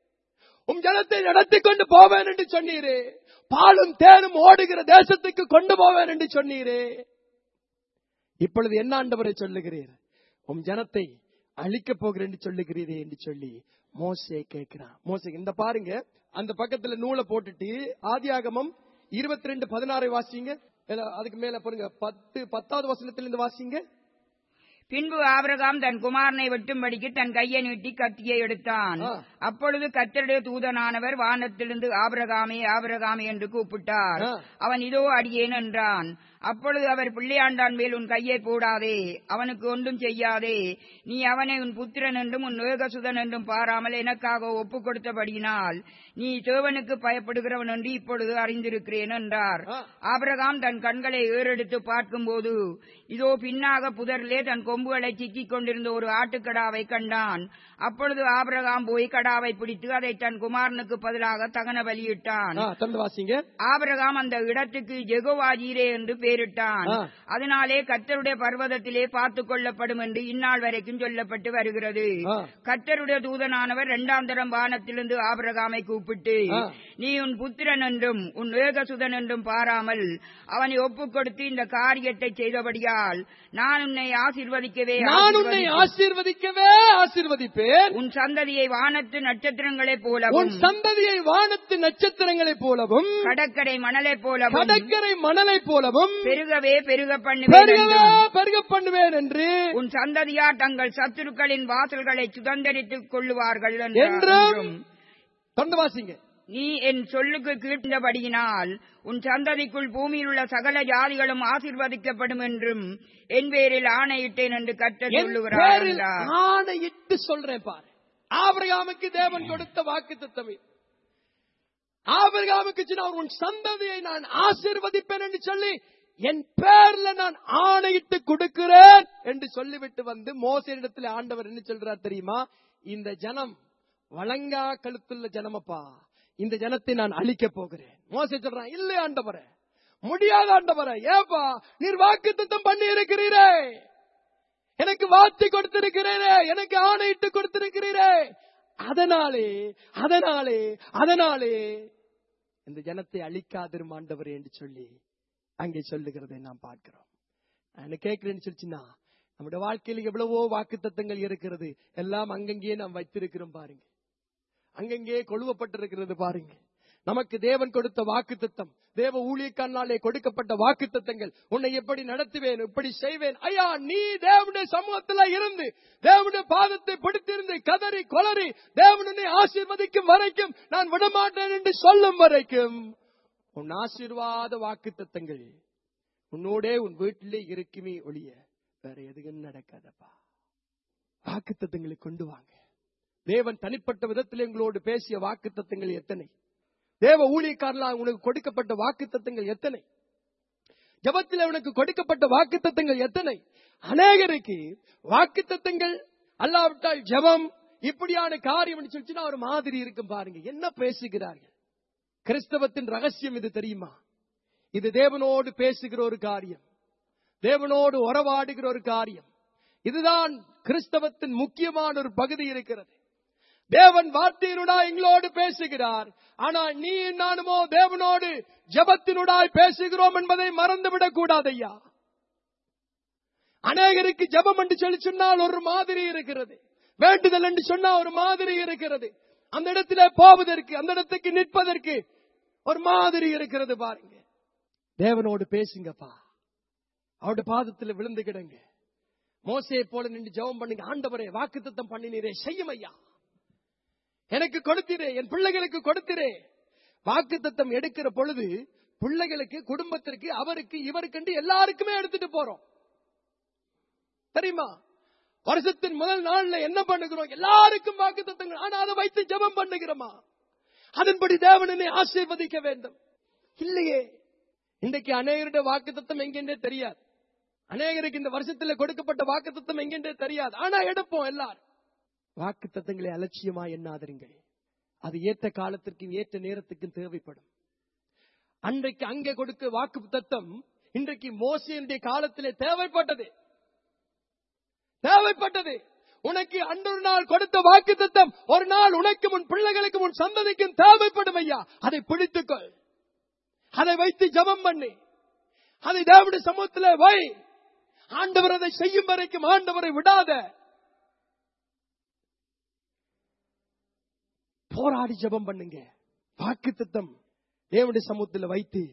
உம் ஜனத்தை நடத்தி கொண்டு போவேன் என்று சொன்னீரே பாலும் தேனும் ஓடுகிற தேசத்துக்கு கொண்டு போவேன் என்று சொன்னீரே இப்பொழுது என்ன ஆண்டவரை சொல்லுகிறீர் உம் ஜனத்தை அழிக்கப் போகிறேன் என்று சொல்லுகிறீரே என்று சொல்லி மோசே கேட்கிறான் மோசே இந்த பாருங்க அந்த பக்கத்துல நூலை போட்டுட்டு ஆதியாகமம் இருபத்தி ரெண்டு பதினாறை வாசிங்க இல்ல, அதுக்கு மேல பாருங்க பத்து பத்தாவது வசனத்திலிருந்து வாசிங்க பின்பு ஆபிரகாம் தன் குமாரனை வெட்டும்படிக்கு தன் கையை நீட்டி கத்தியை எடுத்தான் ஆ. அப்பொழுது கர்த்தருடைய தூதனானவர் வானத்திலிருந்து ஆபிரகாமே ஆபிரகாமே என்று கூப்பிட்டார் ஆ. அவன் இதோ அடியேன் என்றான் அப்பொழுது அவர் பிள்ளையாண்டான் மேல் உன் கையை போடாதே அவனுக்கு ஒன்றும் செய்யாதே நீ அவனை உன் புத்திரன் என்றும் உன் ஏகசுதன் என்றும் பாராமல் எனக்காக ஒப்புக் கொடுத்தபடியினால் நீ தேவனுக்கு பயப்படுகிறவன் என்று இப்பொழுது அறிந்திருக்கிறேன் என்றார் ஆ. ஆபிரகாம் தன் கண்களை ஏறெடுத்து பார்க்கும்போது இதோ பின்னாக புதரிலே தன் கொம்புகளை சிக்கிக் கொண்டிருந்த ஒரு ஆட்டுக்கடாவை கண்டான் அப்பொழுது ஆபிரகாம் போய் கடாவை பிடித்து அதை தன் குமாரனுக்கு பதிலாக தகன பலியிட்டான் ஆ, தொடர்ந்து வாசிங்க ஆபிரகாம் அந்த இடத்துக்கு ஜெகோவாஜீரே என்று பெயரிட்டான் ஆ. அதனாலே கர்த்தருடைய பர்வதத்திலே பார்த்துக் கொள்ளப்படும் என்று இந்நாள் வரைக்கும் சொல்லப்பட்டு வருகிறது ஆ. கர்த்தருடைய தூதனானவர் இரண்டாம் தரம் வானத்திலிருந்து ஆபிரகாமை கூப்பிட்டு ஆ. நீ உன் புத்திரன் என்றும் உன் ஏகசுதன் என்றும் பாராமல் அவனை ஒப்புக் கொடுத்து இந்த காரியத்தை செய்தபடியால் நான் உன்னை ஆசீர்வதிக்கவே நான் உன்னை ஆசீர்வதிப்பேன். ஆசீர்வதிக்கவே ஆசீர்வதிப்பேன் உன் சந்ததியை வானத்து நட்சத்திரங்களைப் உன் போலவும் சந்ததியை வானத்து நட்சத்திரங்களைப் போலவும் கடற்கரை மணலைப் போலவும் கடற்கரை மணலைப் போலவும் பெருகவே பெருக பண்ணுவேன் பெருகவே என்றும் பெருக பண்ணுவேன் என்று உன் சந்ததியார் தங்கள் சத்துருக்களின் வாசல்களை சுதந்தரித்துக் கொள்ளுவார்கள் என்றும் என்றும் தொடர்ந்து வாசிங்க நீ என் சொல்லுக்கு கீழ்ந்தபடியினால் உன் சந்ததிக்குள் பூமியில் உள்ள சகல ஜாதிகளும் ஆசீர்வதிக்கப்படும் என்றும் என் பேரில் ஆணையிட்டேன் என்று கர்த்தர் என் சொல்லுகிறார் பேரில் என்றார். ஆணையிட்டு சொல்றேன் பாரு ஆபிரகாமுக்கு தேவன் கொடுத்த வாக்கு தத்தமே ஆபிரகாமுக்கு சொன்னார், உன் சந்ததியை நான் ஆசீர்வதிப்பேன் என்று சொல்லி என் பேர்ல நான் ஆணையிட்டு கொடுக்கிறேன் என்று சொல்லிவிட்டு வந்து மோசனிடத்தில் ஆண்டவர் என்ன சொல்றார் தெரியுமா இந்த ஜனம் வழங்கா கழுத்துள்ள ஜனமப்பா இந்த ஜனத்தை நான் அழிக்க போகிறேன் மோசே சொல்றான் இல்லை ஆண்டவரே முடியாத ஆண்டவரே ஏப்பா நீர் வாக்கு பண்ணி இருக்கிறீரே எனக்கு வார்த்தை கொடுத்திருக்கிறீரே எனக்கு ஆணையிட்டு கொடுத்திருக்கிறீரே அதனாலே அதனாலே அதனாலே இந்த ஜனத்தை அழிக்காதிரும் ஆண்டவரே என்று சொல்லி அங்கே சொல்லுகிறதை நாம் பார்க்கிறோம் நான் கேட்கிறேன்னு சொல்லிச்சுன்னா நம்முடைய வாழ்க்கையில் எவ்வளவோ வாக்குத்தத்தங்கள் இருக்கிறது எல்லாம் அங்கங்கே நாம் வைத்திருக்கிறோம் பாருங்க அங்கங்கே கொழுவப்பட்டிருக்கிறது பாருங்க நமக்கு தேவன் கொடுத்த வாக்குத்தத்தம் தேவ ஊழியக்கானாலே கொடுக்கப்பட்ட வாக்குத்தத்தங்கள் உன்னை எப்படி நடத்துவேன் இப்படி செய்வேன் ஐயா நீ தேவனுடைய சமூகத்துல இருந்து தேவனுடைய பாதத்தை பிடித்திருந்து கதறி கொளறி தேவனுடைய ஆசீர்வதிக்கும் வரைக்கும் நான் விடமாட்டேன் என்று சொல்லும் வரைக்கும் உன் ஆசீர்வாத வாக்குத்தத்தங்கள் உன்னோடே உன் வீட்டிலே இருக்குமே ஒழிய வேற எதுவும் நடக்காதப்பா வாக்குத்தத்தங்களை கொண்டு வாங்க தேவன் தனிப்பட்ட விதத்தில் எங்களோடு பேசிய வாக்குத்தத்தங்கள் எத்தனை தேவ ஊழியக்காரர்களாக உனக்கு கொடுக்கப்பட்ட வாக்குத்தத்தங்கள் எத்தனை ஜபத்தில் உனக்கு கொடுக்கப்பட்ட வாக்குத்தத்தங்கள் எத்தனை அநேகருக்கு வாக்குத்தத்தங்கள் அல்லாவிட்டால் ஜெபம் இப்படியான காரியம் சொல்லிச்சுன்னா ஒரு மாதிரி இருக்கும் பாருங்க என்ன பேசுகிறார்கள் கிறிஸ்தவத்தின் ரகசியம் இது தெரியுமா இது தேவனோடு பேசுகிற ஒரு காரியம் தேவனோடு உறவாடுகிற ஒரு காரியம் இதுதான் கிறிஸ்தவத்தின் முக்கியமான ஒரு பகுதி இருக்கிறது தேவன் வார்த்தையினுடாய் எங்களோடு பேசுகிறார் ஆனால் நீ நானுமோ தேவனோடு ஜபத்தினுடாய் பேசுகிறோம் என்பதை மறந்துவிடக் கூடாது ஐயா அநேகருக்கு ஜபம் என்று சொல்லி சொன்னால் ஒரு மாதிரி இருக்கிறது வேண்டுதல் என்று சொன்னா ஒரு மாதிரி இருக்கிறது அந்த இடத்துல போவதற்கு அந்த இடத்துக்கு நிற்பதற்கு ஒரு மாதிரி இருக்கிறது பாருங்க தேவனோடு பேசுங்கப்பா அவருடைய பாதத்தில் விழுந்து கிடங்க மோசையை போல நின்று ஜெபம் பண்ணுங்க ஆண்டவரே வாக்குத்தத்தம் பண்ணினீரே செய்யும் ஐயா எனக்கு கொடுத்திரே என் பிள்ளைகளுக்கு கொடுத்திரே வாக்குத்தத்தம் எடுக்கிற பொழுது பிள்ளைகளுக்கு குடும்பத்திற்கு அவருக்கு இவருக்கு எல்லாருக்குமே எடுத்துட்டு போறோம் தெரியுமா வருஷத்தின் முதல் நாள்ல என்ன பண்ணுகிறோம் எல்லாருக்கும் வாக்குத்தத்தங்கள் ஆனா அதை வைத்து ஜெபம் பண்ணுகிறோமா அதன்படி தேவனனை ஆசீர்வதிக்க வேண்டும் இல்லையே இன்றைக்கு அநேகருடைய வாக்குத்தத்தம் எங்கென்றே தெரியாது அநேகருக்கு இந்த வருஷத்துல கொடுக்கப்பட்ட வாக்குத்தத்தம் எங்கென்றே தெரியாது ஆனா எடுப்போம் எல்லாரும் வாக்குத்தத்தங்களை அலட்சியமா எண்ணாதீர்கள் அது ஏற்ற காலத்திற்கும் ஏற்ற நேரத்துக்கும் தேவைப்படும் அன்றைக்கு அங்கே கொடுக்க வாக்கு தத்தம் இன்றைக்கு மோசையினுடைய காலத்திலே தேவைப்பட்டது தேவைப்பட்டது உனக்கு அன்றொரு நாள் கொடுத்த வாக்கு தத்தம் ஒரு நாள் உனக்கு உன் பிள்ளைகளுக்கு உன் சந்ததிக்கும் தேவைப்படும் ஐயா அதை பிடித்துக்கொள் அதை வைத்து ஜெபம் பண்ணி அதை தேவனுடைய சமூகத்தில் வை ஆண்டவர் அதை செய்யும் வரைக்கும் ஆண்டவரை விடாத போராடி ஜெபம் பண்ணுங்க வாக்கு தத்தம் தேவனுடைய சமூகத்தில் வைத்து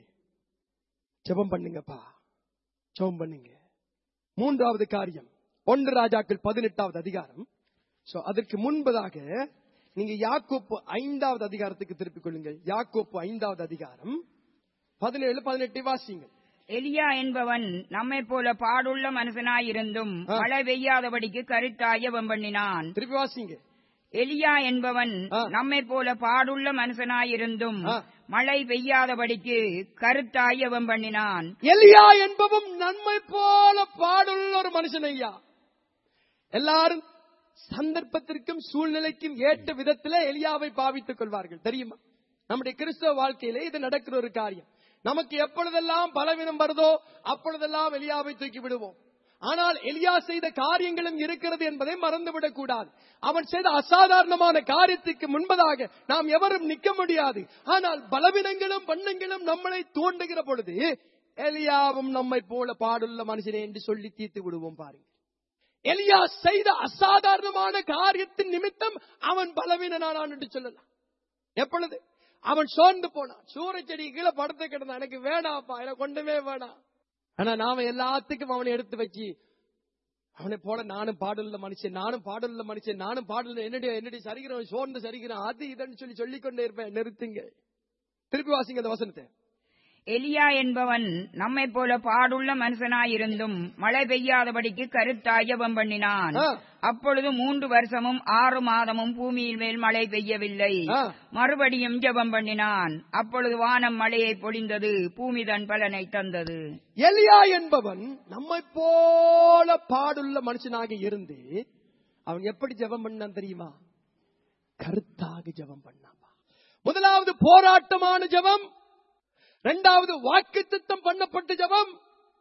ஜெபம் பண்ணுங்கப்பா ஜெபம் பண்ணுங்க மூன்றாவது காரியம் ஒன்று ராஜாக்கள் பதினெட்டாவது அதிகாரம் சோ அதற்கு முன்பதாக நீங்க யாக்கோப்பு ஐந்தாவது அதிகாரத்துக்கு திருப்பிக் கொள்ளுங்கள் யாக்கோப்பு ஐந்தாவது அதிகாரம் பதினேழு பதினெட்டு வாசிங்கள் எலியா என்பவன் நம்மை போல பாடுள்ள மனுஷனாயிருந்தும் ஆ. மழை பெய்யாதபடிக்கு கருத்தாய வெம்பண்ணினான் திருப்பி வாசிங்க எலியா என்பவன் ஆ. நம்மை போல பாடுள்ள மனுஷனாயிருந்தும் ஆ. மழை பெய்யாதபடிக்கு கருத்தாய வெம்பண்ணினான் எலியா என்பவன் நன்மை போல பாடுள்ள ஒரு மனுஷன் ஐயா எல்லாரும் சந்தர்ப்பத்திற்கும் சூழ்நிலைக்கும் ஏற்ற விதத்திலே எலியாவை பாவித்துக் கொள்வார்கள் தெரியுமா நம்முடைய கிறிஸ்தவ வாழ்க்கையிலே இது நடக்கிற ஒரு காரியம் நமக்கு எப்பொழுதெல்லாம் பலவீனம் வருதோ அப்பொழுதெல்லாம் எலியாவை தூக்கி விடுவோம் ஆனால் எலியா செய்த காரியங்களும் இருக்கிறது என்பதை மறந்துவிடக் கூடாது அவன் செய்த அசாதாரணமான காரியத்துக்கு முன்பதாக நாம் எவரும் நிற்க முடியாது ஆனால் பலவீனங்களும் வண்ணங்களும் நம்மளை தூண்டுகிற பொழுது எலியாவும் நம்மை போல பாடுள்ள மனுஷனே என்று சொல்லி தீர்த்து விடுவோம் பாருங்க எலியா செய்த அசாதாரணமான காரியத்தின் நிமித்தம் அவன் பலவீனனானான் என்று சொல்லலாம் எப்பொழுது அவன் சோர்ந்து போனான் சூறைச்செடி கீழே படுத்து கிடந்தான் எனக்கு வேணாப்பா எனக்கு கொண்டுமே வேணாம் ஆனா நாம எல்லாத்துக்கும் அவனை எடுத்து வச்சு அவனை போல நானும் பாடுள்ள மனுஷன் நானும் பாடுள்ள மனுஷன் நானும் பாடுள்ள என்னுடைய என்னுடைய சரிகிறவன் சோர்ந்து சரிகிறான் அது இதுன்னு சொல்லி சொல்லிக் கொண்டே இருப்பேன் நிறுத்துங்க திருப்பி வாசிங்க அந்த வசனத்தை எலியா என்பவன் நம்மை போல பாடுள்ள மனுஷனாயிருந்தும் மழை பெய்யாதபடிக்கு கருத்தாய வெம்பண்ணினான் ஆ. அப்பொழுது மூன்று வருஷமும் ஆறு மாதமும் பூமியில் மேல் மழை பெய்யவில்லை ஆ. மறுபடியும் ஜெபம் பண்ணினான் அப்பொழுது வானம் மழையை பொழிந்தது பூமி தன் பலனை தந்தது எலியா என்பவன் நம்மை போல பாடுள்ள மனுஷனாக இருந்து அவன் எப்படி ஜெபம் பண்ணான் தெரியுமா கருத்தாக ஜெபம் பண்ணான் முதலாவது போராட்டமான ஜெபம் இரண்டாவது வாக்குத்தத்தம் பண்ணப்பட்ட ஜெபம்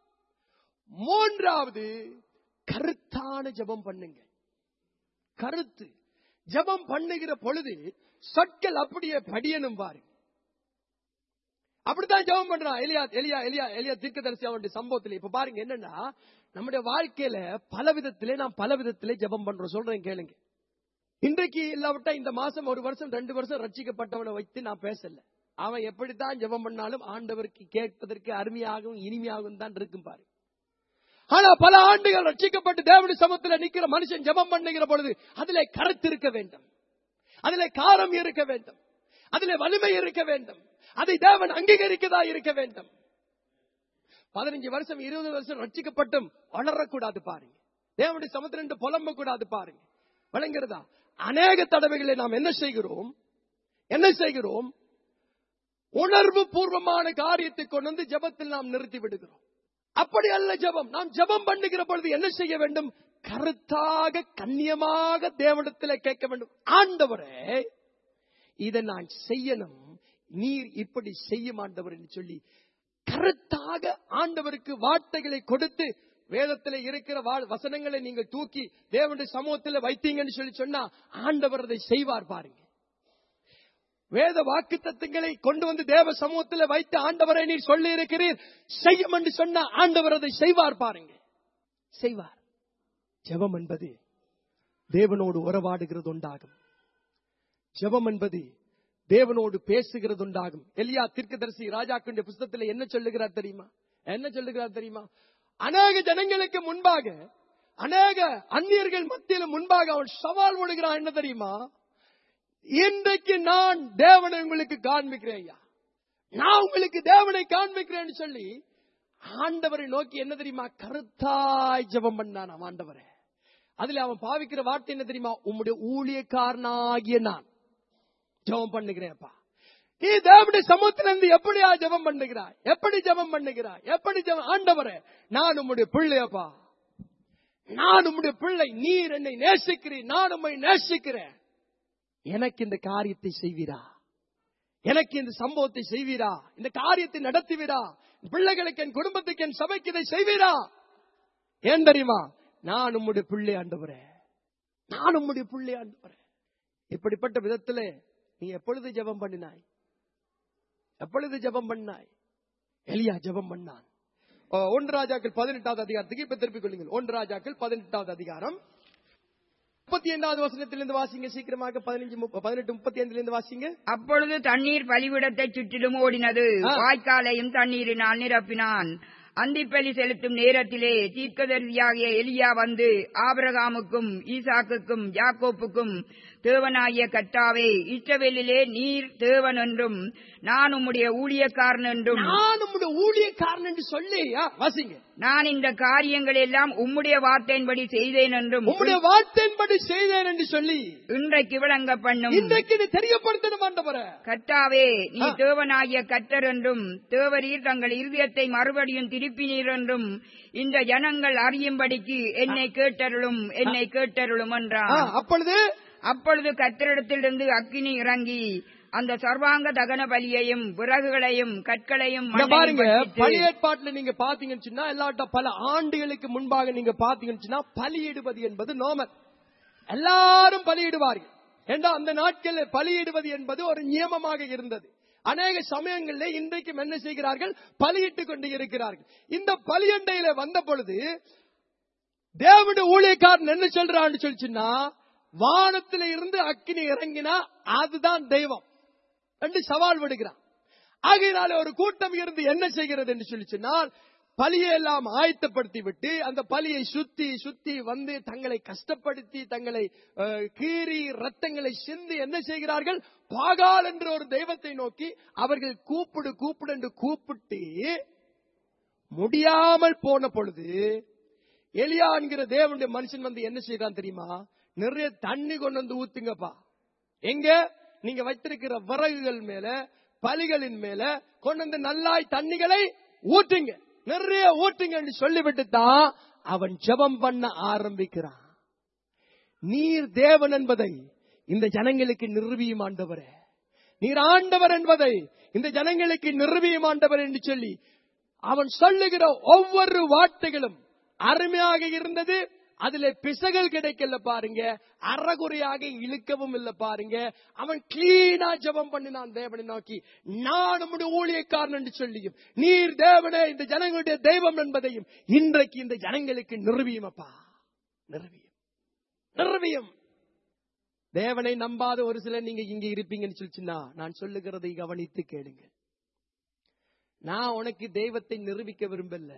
மூன்றாவது கருத்தான ஜெபம் பண்ணுங்க கருத்து ஜெபம் பண்ணுகிற பொழுது சொற்கள் அப்படியே படியனும் பாருங்க அப்படித்தான் ஜெபம் பண்றான் எலியா எலியா எலியா எலியா தீர்க்கதரிசி அவனுடைய சம்பவத்துல இப்ப பாருங்க என்னன்னா நம்முடைய வாழ்க்கையில பல விதத்திலே நாம் பல விதத்திலே ஜெபம் பண்றோம் சொல்றேன் கேளுங்க இன்றைக்கு இல்லாவிட்டா இந்த மாசம் ஒரு வருஷம் ரெண்டு வருஷம் ரட்சிக்கப்பட்டவனை வைத்து நான் பேசல அவன் எப்படித்தான் ஜெபம் பண்ணாலும் ஆண்டவருக்கு கேட்பதற்கு அருமையாகவும் இனிமையாகவும் தான் இருக்கும் பாரு ஆனா பல ஆண்டுகள் ரட்சிக்கப்பட்டு தேவனுடைய சமத்துல நிக்கிற மனுஷன் ஜெபம் பண்ணுகிற பொழுது அதிலே கருத்து இருக்க வேண்டும் அதிலே காரம் இருக்க வேண்டும் அதிலே வலிமை இருக்க வேண்டும் அதை தேவன் அங்கீகரிக்கதா இருக்க வேண்டும் பதினஞ்சு வருஷம் இருபது வருஷம் ரட்சிக்கப்பட்டும் வளரக்கூடாது பாருங்க தேவனுடைய சமுத்திரண்டு புலம்ப கூடாது பாருங்க விளங்குறதா அநேக தடவைகளை நாம் என்ன செய்கிறோம் என்ன செய்கிறோம் உணர்வு பூர்வமான காரியத்தை கொண்டு வந்து ஜெபத்தில் நாம் நிறுத்தி விடுகிறோம் அப்படி அல்ல ஜெபம் நாம் ஜெபம் பண்ணுகிற பொழுது என்ன செய்ய வேண்டும் கருத்தாக கண்ணியமாக தேவனிடத்தில் கேட்க வேண்டும் ஆண்டவரே இதை நான் செய்யணும் நீர் இப்படி செய்யும் ஆண்டவர் என்று சொல்லி கருத்தாக ஆண்டவருக்கு வார்த்தைகளை கொடுத்து வேதத்தில் இருக்கிற வா- வசனங்களை நீங்கள் தூக்கி தேவனுடைய சமூகத்தில் வைத்தீங்கன்னு சொல்லி சொன்னா ஆண்டவர் அதை செய்வார் பாருங்க வேத வாக்கு தத்துவங்களை கொண்டு வந்து தேவ சமூகத்தில் வைத்து ஆண்டவரை நீர் சொல்லி இருக்கிறீர் செய்யும் என்று சொன்னா ஆண்டவர் அதை செய்வார் பாருங்க செய்வார் ஜெபம் என்பது தேவனோடு உறவாடுகிறது உண்டாகும் ஜெபம் என்பது தேவனோடு பேசுகிறது உண்டாகும் எலியா தீர்க்கதரிசி ராஜாக்குடைய புஸ்தகத்தில் என்ன சொல்லுகிறார் தெரியுமா என்ன சொல்லுகிறார் தெரியுமா அநேக ஜனங்களுக்கு முன்பாக அநேக அந்நியர்கள் மத்தியில் முன்பாக அவன் சவால் விடுகிறான் என்ன தெரியுமா இன்றைக்கு நான் தேவனை உங்களுக்கு காண்பிக்கிறேன் ஐயா நான் உங்களுக்கு தேவனை காண்பிக்கிறேன்னு சொல்லி ஆண்டவரை நோக்கி என்ன தெரியுமா கருத்தாய் ஜெபம் பண்ணான் அவன் ஆண்டவரை அதுல அவன் பாவிக்கிற வார்த்தை என்ன தெரியுமா உம்முடைய ஊழியக்காரனாகிய நான் ஜெபம் பண்ணுகிறேன்ப்பா நீ தேவனுடைய சமூகத்திலிருந்து எப்படியா ஜெபம் பண்ணுகிறாய் எப்படி ஜெபம் பண்ணுகிறாய் எப்படி ஜெபம் ஆண்டவரே நான் உம்முடைய பிள்ளையப்பா நான் உம்முடைய பிள்ளை நீர் என்னை நேசிக்கிறீர் நான் உம்மை நேசிக்கிறேன் எனக்கு இந்த காரியத்தை செய்வீரா எனக்கு இந்த சம்பவத்தை செய்வீரா இந்த காரியத்தை நடத்துவீரா என் பிள்ளைகளுக்கு என் குடும்பத்துக்கு என் சபைக்கு இதை செய்வீரா ஏன் தெரியுமா நான் உம்முடைய பிள்ளை ஆண்டவரே நான் உம்முடைய பிள்ளை ஆண்டவரே இப்படிப்பட்ட விதத்திலே நீ எப்பொழுது ஜெபம் பண்ணினாய் எப்பொழுது ஜெபம் பண்ணாய் எலியா ஜெபம் பண்ணான் ஓ, ஒன்று ராஜாக்கள் பதினெட்டாவது அதிகாரத்துக்கு இப்ப திருப்பிக் கொள்ளுங்கள் ஒன்று ராஜாக்கள் பதினெட்டாவது அதிகாரம் முப்பத்தி ஐந்தாவது வசனத்திலிருந்து வாசிங்க சீக்கிரமாக பதினஞ்சு முப்ப- பதினெட்டு முப்பத்தி ஐந்துல வாசிங்க அப்பொழுது தண்ணீர் பலிவிடத்தை சுற்றிலும் ஓடினது ஆ. வாய்க்காலையும் தண்ணீரினால் நிரப்பினான் அந்திப்பலி செலுத்தும் நேரத்திலே தீர்க்கதரிசியாகிய எலியா வந்து ஆபிரகாமுக்கும் ஈசாக்குக்கும் யாக்கோப்புக்கும் தேவனாகிய கர்த்தாவே இஸ்ரவேலிலே நீர் தேவன் என்றும் நான் உம்முடைய ஊழியக்காரன் என்றும் நான் உம்முடைய ஊழியக்காரன் என்று சொல்லி ஆ, வாசிங்க நான் இந்த காரியங்கள் எல்லாம் உம்முடைய வார்த்தையின்படி செய்தேன் என்றும் உம்முடைய வார்த்தையின்படி செய்தேன் என்று சொல்லி இன்றைக்கு விளங்க பண்ணும் இன்றைக்கு நீ தெரியப்படுத்தணும் ஆண்டவரே கர்த்தாவே நீ ஆ. தேவனாகிய கர்த்தர் என்றும் தேவரீர் தங்கள் இருதயத்தை மறுபடியும் திருப்பினீர் என்றும் இந்த ஜனங்கள் அறியும்படிக்கு என்னை கேட்டருளும் என்னை கேட்டருளும் ஆ, என்றான் அப்பொழுது அப்பொழுது கர்த்தரிடத்திலிருந்து அக்கினி இறங்கி அந்த சர்வாங்க தகன பலியையும் விறகுகளையும் கற்களையும் இங்க மண்ணையும் பாருங்க பட்சித்து, பழைய ஏற்பாட்டுல நீங்க பாத்தீங்கன்னு சொன்னா எல்லாட்ட பல ஆண்டுகளுக்கு முன்பாக நீங்க பாத்தீங்கன்னு சொன்னா பலியிடுவது என்பது நோமல் எல்லாரும் பலியிடுவார்கள் ஏண்டா அந்த நாட்களில் பலியிடுவது என்பது ஒரு நியமமாக இருந்தது அநேக சமயங்களில் இன்றைக்கும் என்ன செய்கிறார்கள் பலியிட்டுக் கொண்டு இருக்கிறார்கள் இந்த பலியண்டையில வந்த பொழுது தேவனுடைய ஊழியக்காரன் என்ன சொல்றான்னு சொல்லிச்சுன்னா வானத்தில இருந்து அக்கினி இறங்கினா அதுதான் தெய்வம் என்று சவால் விடுகிறான் ஆகையினால ஒரு கூட்டம் இருந்து என்ன செய்கிறது என்று சொல்லி சொன்னால் பலியை எல்லாம் ஆயத்தப்படுத்தி விட்டு அந்த பலியை சுத்தி சுத்தி வந்து தங்களை கஷ்டப்படுத்தி தங்களை அஹ், கீறி ரத்தங்களை சிந்தி என்ன செய்கிறார்கள் பாகால் என்ற ஒரு தெய்வத்தை நோக்கி அவர்கள் கூப்பிடு கூப்பிடு என்று கூப்பிட்டு முடியாமல் போன பொழுது எலியா என்கிற தேவனுடைய மனுஷன் வந்து என்ன செய்யறான் தெரியுமா நிறைய தண்ணி கொண்டு வந்து ஊத்துங்கப்பா எங்க நீங்க வைத்திருக்கிற விறகுகள் மேல பலிகளின் மேல கொண்டு வந்து நல்லாய் தண்ணிகளை ஊற்றுங்க நிறைய ஊற்றுங்கன்னு சொல்லிவிட்டு தான் அவன் ஜெபம் பண்ண ஆரம்பிக்கிறான் நீர் தேவன் என்பதை இந்த ஜனங்களுக்கு நிறுவியும் ஆண்டவரே நீர் ஆண்டவர் என்பதை இந்த ஜனங்களுக்கு நிறுவியும் ஆண்டவர் என்று சொல்லி அவன் சொல்லுகிற ஒவ்வொரு வார்த்தைகளும் அருமையாக இருந்தது அதுல பிசகல் கிடைக்கல பாருங்க அறகுறையாக இழுக்கவும் இல்ல பாருங்க அவன் கிளீனா ஜெபம் பண்ணினான் தேவனை நோக்கி நான் நம்முடைய ஊழியக்காரன் என்று சொல்லியும் நீர் தேவனே இந்த ஜனங்களுடைய தெய்வம் என்பதையும் இன்றைக்கு இந்த ஜனங்களுக்கு நிறுவியும் அப்பா நிறுவியும் நிறுவியும் தேவனை நம்பாத ஒரு சிலர் நீங்க இங்க இருப்பீங்கன்னு சொல்லிச்சுன்னா நான் சொல்லுகிறதை கவனித்து கேளுங்க நான் உனக்கு தெய்வத்தை நிரூபிக்க விரும்பல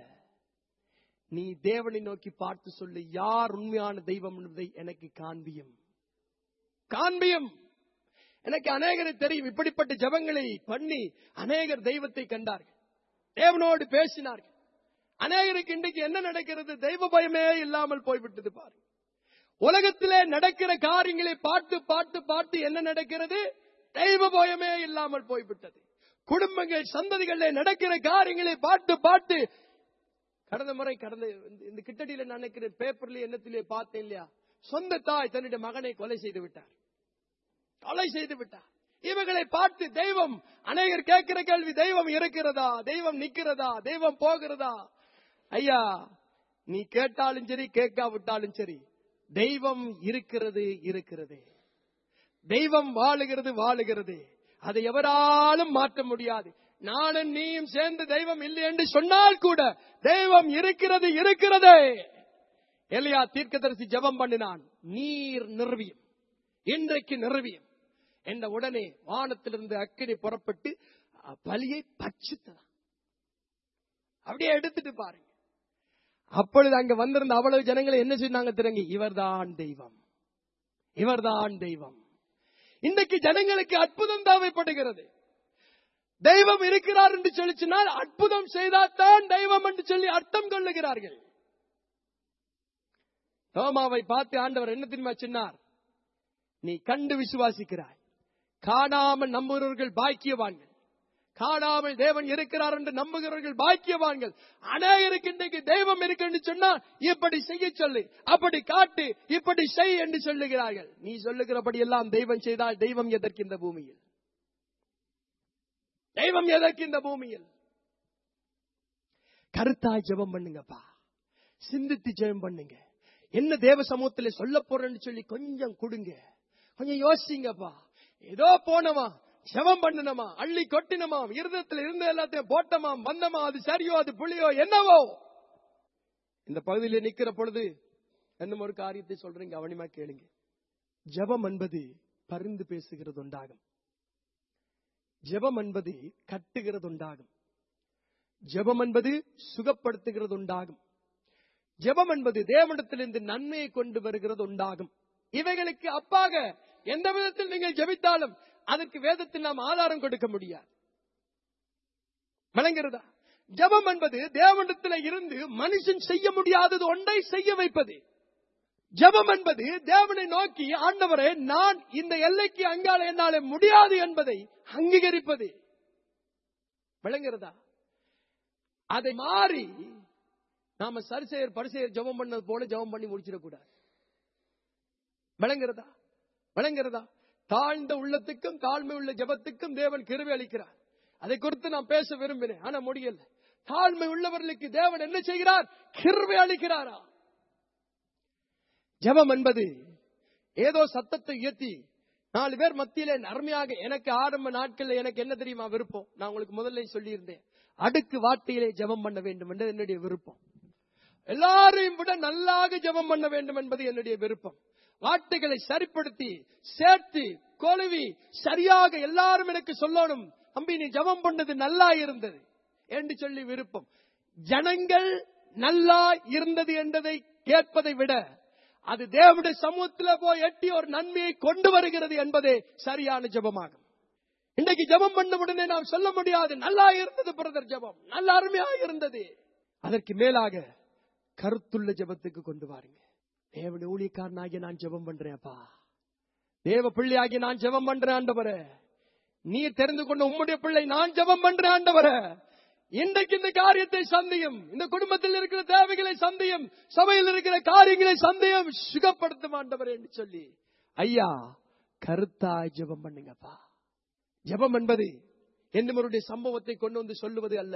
நீ தேவனை நோக்கி பார்த்து சொல்லு யார் உண்மையான தெய்வம் என்பதை எனக்கு காண்பியும் காண்பியும் எனக்கு அநேகரை தெரியும் இப்படிப்பட்ட ஜெபங்களை பண்ணி அநேகர் தெய்வத்தை கண்டார்கள் தேவனோடு பேசினார்கள் அநேகருக்கு இன்றைக்கு என்ன நடக்கிறது தெய்வ பயமே இல்லாமல் போய்விட்டது பாரு உலகத்திலே நடக்கிற காரியங்களை பார்த்து பார்த்து பார்த்து என்ன நடக்கிறது தெய்வ பயமே இல்லாமல் போய்விட்டது குடும்பங்கள் சந்ததிகளில் நடக்கிற காரியங்களை பார்த்து பார்த்து கடந்த முறை கடந்த இந்த- இந்த கிட்டடியில நான் நினைக்கிறேன் பேப்பர்ல என்னத்திலே பார்த்தேன் இல்லையா சொந்த தாய் தன்னுடைய மகனை கொலை செய்து விட்டார் கொலை செய்து விட்டார் இவர்களை பார்த்து தெய்வம் அநேகர் கேட்கிற கேள்வி தெய்வம் இருக்கிறதா தெய்வம் நிக்கிறதா தெய்வம் போகிறதா ஐயா நீ கேட்டாலும் சரி கேட்காவிட்டாலும் சரி தெய்வம் இருக்கிறது இருக்கிறது தெய்வம் வாழுகிறது வாழுகிறது அதை எவராலும் மாற்ற முடியாது நானும் நீயும் சேர்ந்து தெய்வம் இல்லை என்று சொன்னால் கூட தெய்வம் இருக்கிறது இருக்கிறதே எலியா தீர்க்கதரிசி ஜெபம் பண்ணினான் நீர் நிறுவியும் இன்றைக்கு நிறுவியும் என்ற உடனே வானத்திலிருந்து அக்கினி புறப்பட்டு அ, பலியை பட்சித்ததான் அப்படியே எடுத்துட்டு பாருங்க அப்பொழுது அங்க வந்திருந்த அவ்வளவு ஜனங்களை என்ன சொன்னாங்க திறங்கி இவர்தான் தெய்வம் இவர்தான் தெய்வம் இன்றைக்கு ஜனங்களுக்கு அற்புதம் தேவைப்படுகிறது தெய்வம் இருக்கிறார் என்று சொல்லிச்சினால் அற்புதம் செய்தால்தான் தெய்வம் என்று சொல்லி அர்த்தம் கொள்ளுகிறார்கள் தோமாவை பார்த்து ஆண்டவர் என்ன தெரியுமா சொன்னார் நீ கண்டு விசுவாசிக்கிறாய் காணாமல் நம்புகிறவர்கள் பாக்கியவான்கள் காணாமல் தேவன் இருக்கிறார் என்று நம்புகிறவர்கள் பாக்கியவான்கள் அநேகருக்கு இன்றைக்கு தெய்வம் இருக்கு என்று சொன்னா இப்படி செய்ய சொல்லு அப்படி காட்டு இப்படி செய் என்று சொல்லுகிறார்கள் நீ சொல்லுகிறபடி எல்லாம் தெய்வம் செய்தால் தெய்வம் எதற்கு இந்த பூமியில் தெய்வம் எதற்கு இந்த பூமியில் கருத்தாய் ஜெபம் பண்ணுங்கப்பா சிந்தித்து ஜெபம் பண்ணுங்க என்ன தேவ சமூகத்துல சொல்ல போறேன்னு சொல்லி கொஞ்சம் கொடுங்க கொஞ்சம் யோசிங்கப்பா ஏதோ போனமா ஜெபம் பண்ணணுமா அள்ளி கொட்டினமா இருதயத்துல இருந்த எல்லாத்தையும் போட்டமா வந்தமா அது சரியோ அது புளியோ என்னவோ இந்த பகுதியில நிக்கிற பொழுது என்னும் ஒரு காரியத்தை சொல்றீங்க அவனிமா கேளுங்க ஜெபம் என்பது பரிந்து பேசுகிறது உண்டாகும் ஜெபம் என்பது கட்டுகிறது உண்டாகும் ஜெபம் என்பது சுகப்படுத்துகிறது உண்டாகும் ஜெபம் என்பது தேவனிடத்திலிருந்து நன்மையை கொண்டு வருகிறது உண்டாகும் இவைகளுக்கு அப்பாக எந்த விதத்தில் நீங்கள் ஜெபித்தாலும் அதற்கு வேதத்தில் நாம் ஆதாரம் கொடுக்க முடியாது விளங்குகிறதா ஜெபம் என்பது தேவனிடத்தில் இருந்து மனுஷன் செய்ய முடியாதது ஒன்றை செய்ய வைப்பது ஜெபம் என்பது தேவனை நோக்கி ஆண்டவரே நான் இந்த எல்லைக்கு அங்கால என்னால முடியாது என்பதை அங்கீகரிப்பது விளங்குகிறதா அதை மாறி நாம சரிசெயர் பரிசெயர் ஜெபம் பண்ணது போல ஜெபம் பண்ணி முடிச்சிடக்கூடாது விளங்குகிறதா விளங்குகிறதா தாழ்ந்த உள்ளத்துக்கும் தாழ்மை உள்ள ஜெபத்துக்கும் தேவன் கிருபை அளிக்கிறார் அதை குறித்து நான் பேச விரும்பினேன் ஆனா முடியல தாழ்மை உள்ளவர்களுக்கு தேவன் என்ன செய்கிறார் கிருபை அளிக்கிறாரா ஜெபம் என்பது ஏதோ சத்தத்தை உயர்த்தி நாலு பேர் மத்தியில அருமையாக எனக்கு ஆரம்ப நாட்கள்ல எனக்கு என்ன தெரியுமா விருப்பம் நான் உங்களுக்கு முதல்ல சொல்லியிருந்தேன் அடுக்கு வார்த்தையிலே ஜெபம் பண்ண வேண்டும் என்று என்னுடைய விருப்பம் எல்லாரையும் விட நல்லாக ஜெபம் பண்ண வேண்டும் என்பது என்னுடைய விருப்பம் வார்த்தைகளை சரிப்படுத்தி சேர்த்து கொழுவி சரியாக எல்லாரும் எனக்கு சொல்லணும் தம்பி நீ ஜெபம் பண்ணது நல்லா இருந்தது என்று சொல்லி விருப்பம் ஜனங்கள் நல்லா இருந்தது என்பதை கேட்பதை விட அது தேவனுடைய சமூகத்தில் போய் எட்டி ஒரு நன்மையை கொண்டு வருகிறது என்பதே சரியான ஜெபமாகும் இன்றைக்கு ஜெபம் பண்ண உடனே நாம் சொல்ல முடியாது நல்லா இருந்தது பிரதர் ஜெபம் நல்ல அருமையாக இருந்தது அதற்கு மேலாக கருத்துள்ள ஜெபத்துக்கு கொண்டு வாருங்க தேவனுடைய ஊழியக்காரனாகிய நான் ஜெபம் பண்றேன்ப்பா தேவ பிள்ளையாகிய நான் ஜெபம் பண்றேன் ஆண்டவரே நீ தெரிந்து கொண்ட உம்முடைய பிள்ளை நான் ஜெபம் பண்றேன் ஆண்டவரே இன்றைக்கு இந்த காரியத்தை சந்தியும் இந்த குடும்பத்தில் இருக்கிற தேவைகளை சந்தியும் சபையில் இருக்கிற காரியங்களை சந்தியும் சுகப்படுத்தும் ஆண்டவர் என்று சொல்லி ஐயா கருத்தாய் ஜெபம் பண்ணுங்கப்பா ஜெபம் என்பது என்னவருடைய சம்பவத்தை கொண்டு வந்து சொல்லுவது அல்ல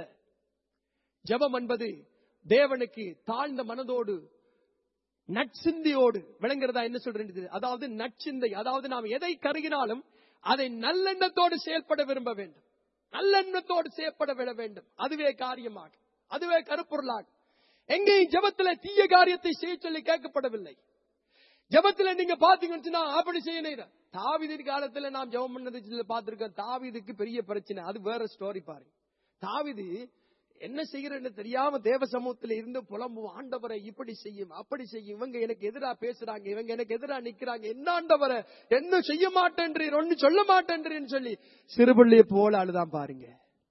ஜெபம் என்பது தேவனுக்கு தாழ்ந்த மனதோடு நற்சிந்தையோடு விளங்குறதா என்ன சொல்றது அதாவது நற்சிந்தை அதாவது நாம் எதை கருகினாலும் அதை நல்லெண்ணத்தோடு செயல்பட விரும்ப வேண்டும் நல்லெண்ணத்தோடு செயல்பட விட வேண்டும் அதுவே காரியமாக அதுவே கருப்பொருளாகும் எங்கேயும் ஜபத்துல தீய காரியத்தை செய்ய சொல்லி கேட்கப்படவில்லை ஜபத்துல நீங்க பாத்தீங்கன்னா அப்படி செய்யணும் தாவிது காலத்துல நாம் ஜெபம் பண்ணது பார்த்திருக்கோம் தாவிதுக்கு பெரிய பிரச்சனை அது வேற ஸ்டோரி பாருங்க தாவிது என்ன செய்யறன்னு தெரியாம தேவ சமூகத்துல இருந்து புலம்பும் ஆண்டவரை இப்படி செய்யும் அப்படி செய்யும் இவங்க எனக்கு எதிரா பேசுறாங்க இவங்க எனக்கு எதிரா நிக்கிறாங்க என்ன ஆண்டவரை என்ன செய்ய மாட்டேன்றீர் ஒன்னு சொல்ல மாட்டேன்றீன்னு சொல்லி சிறுபிள்ளைய போல அழுதான் பாருங்க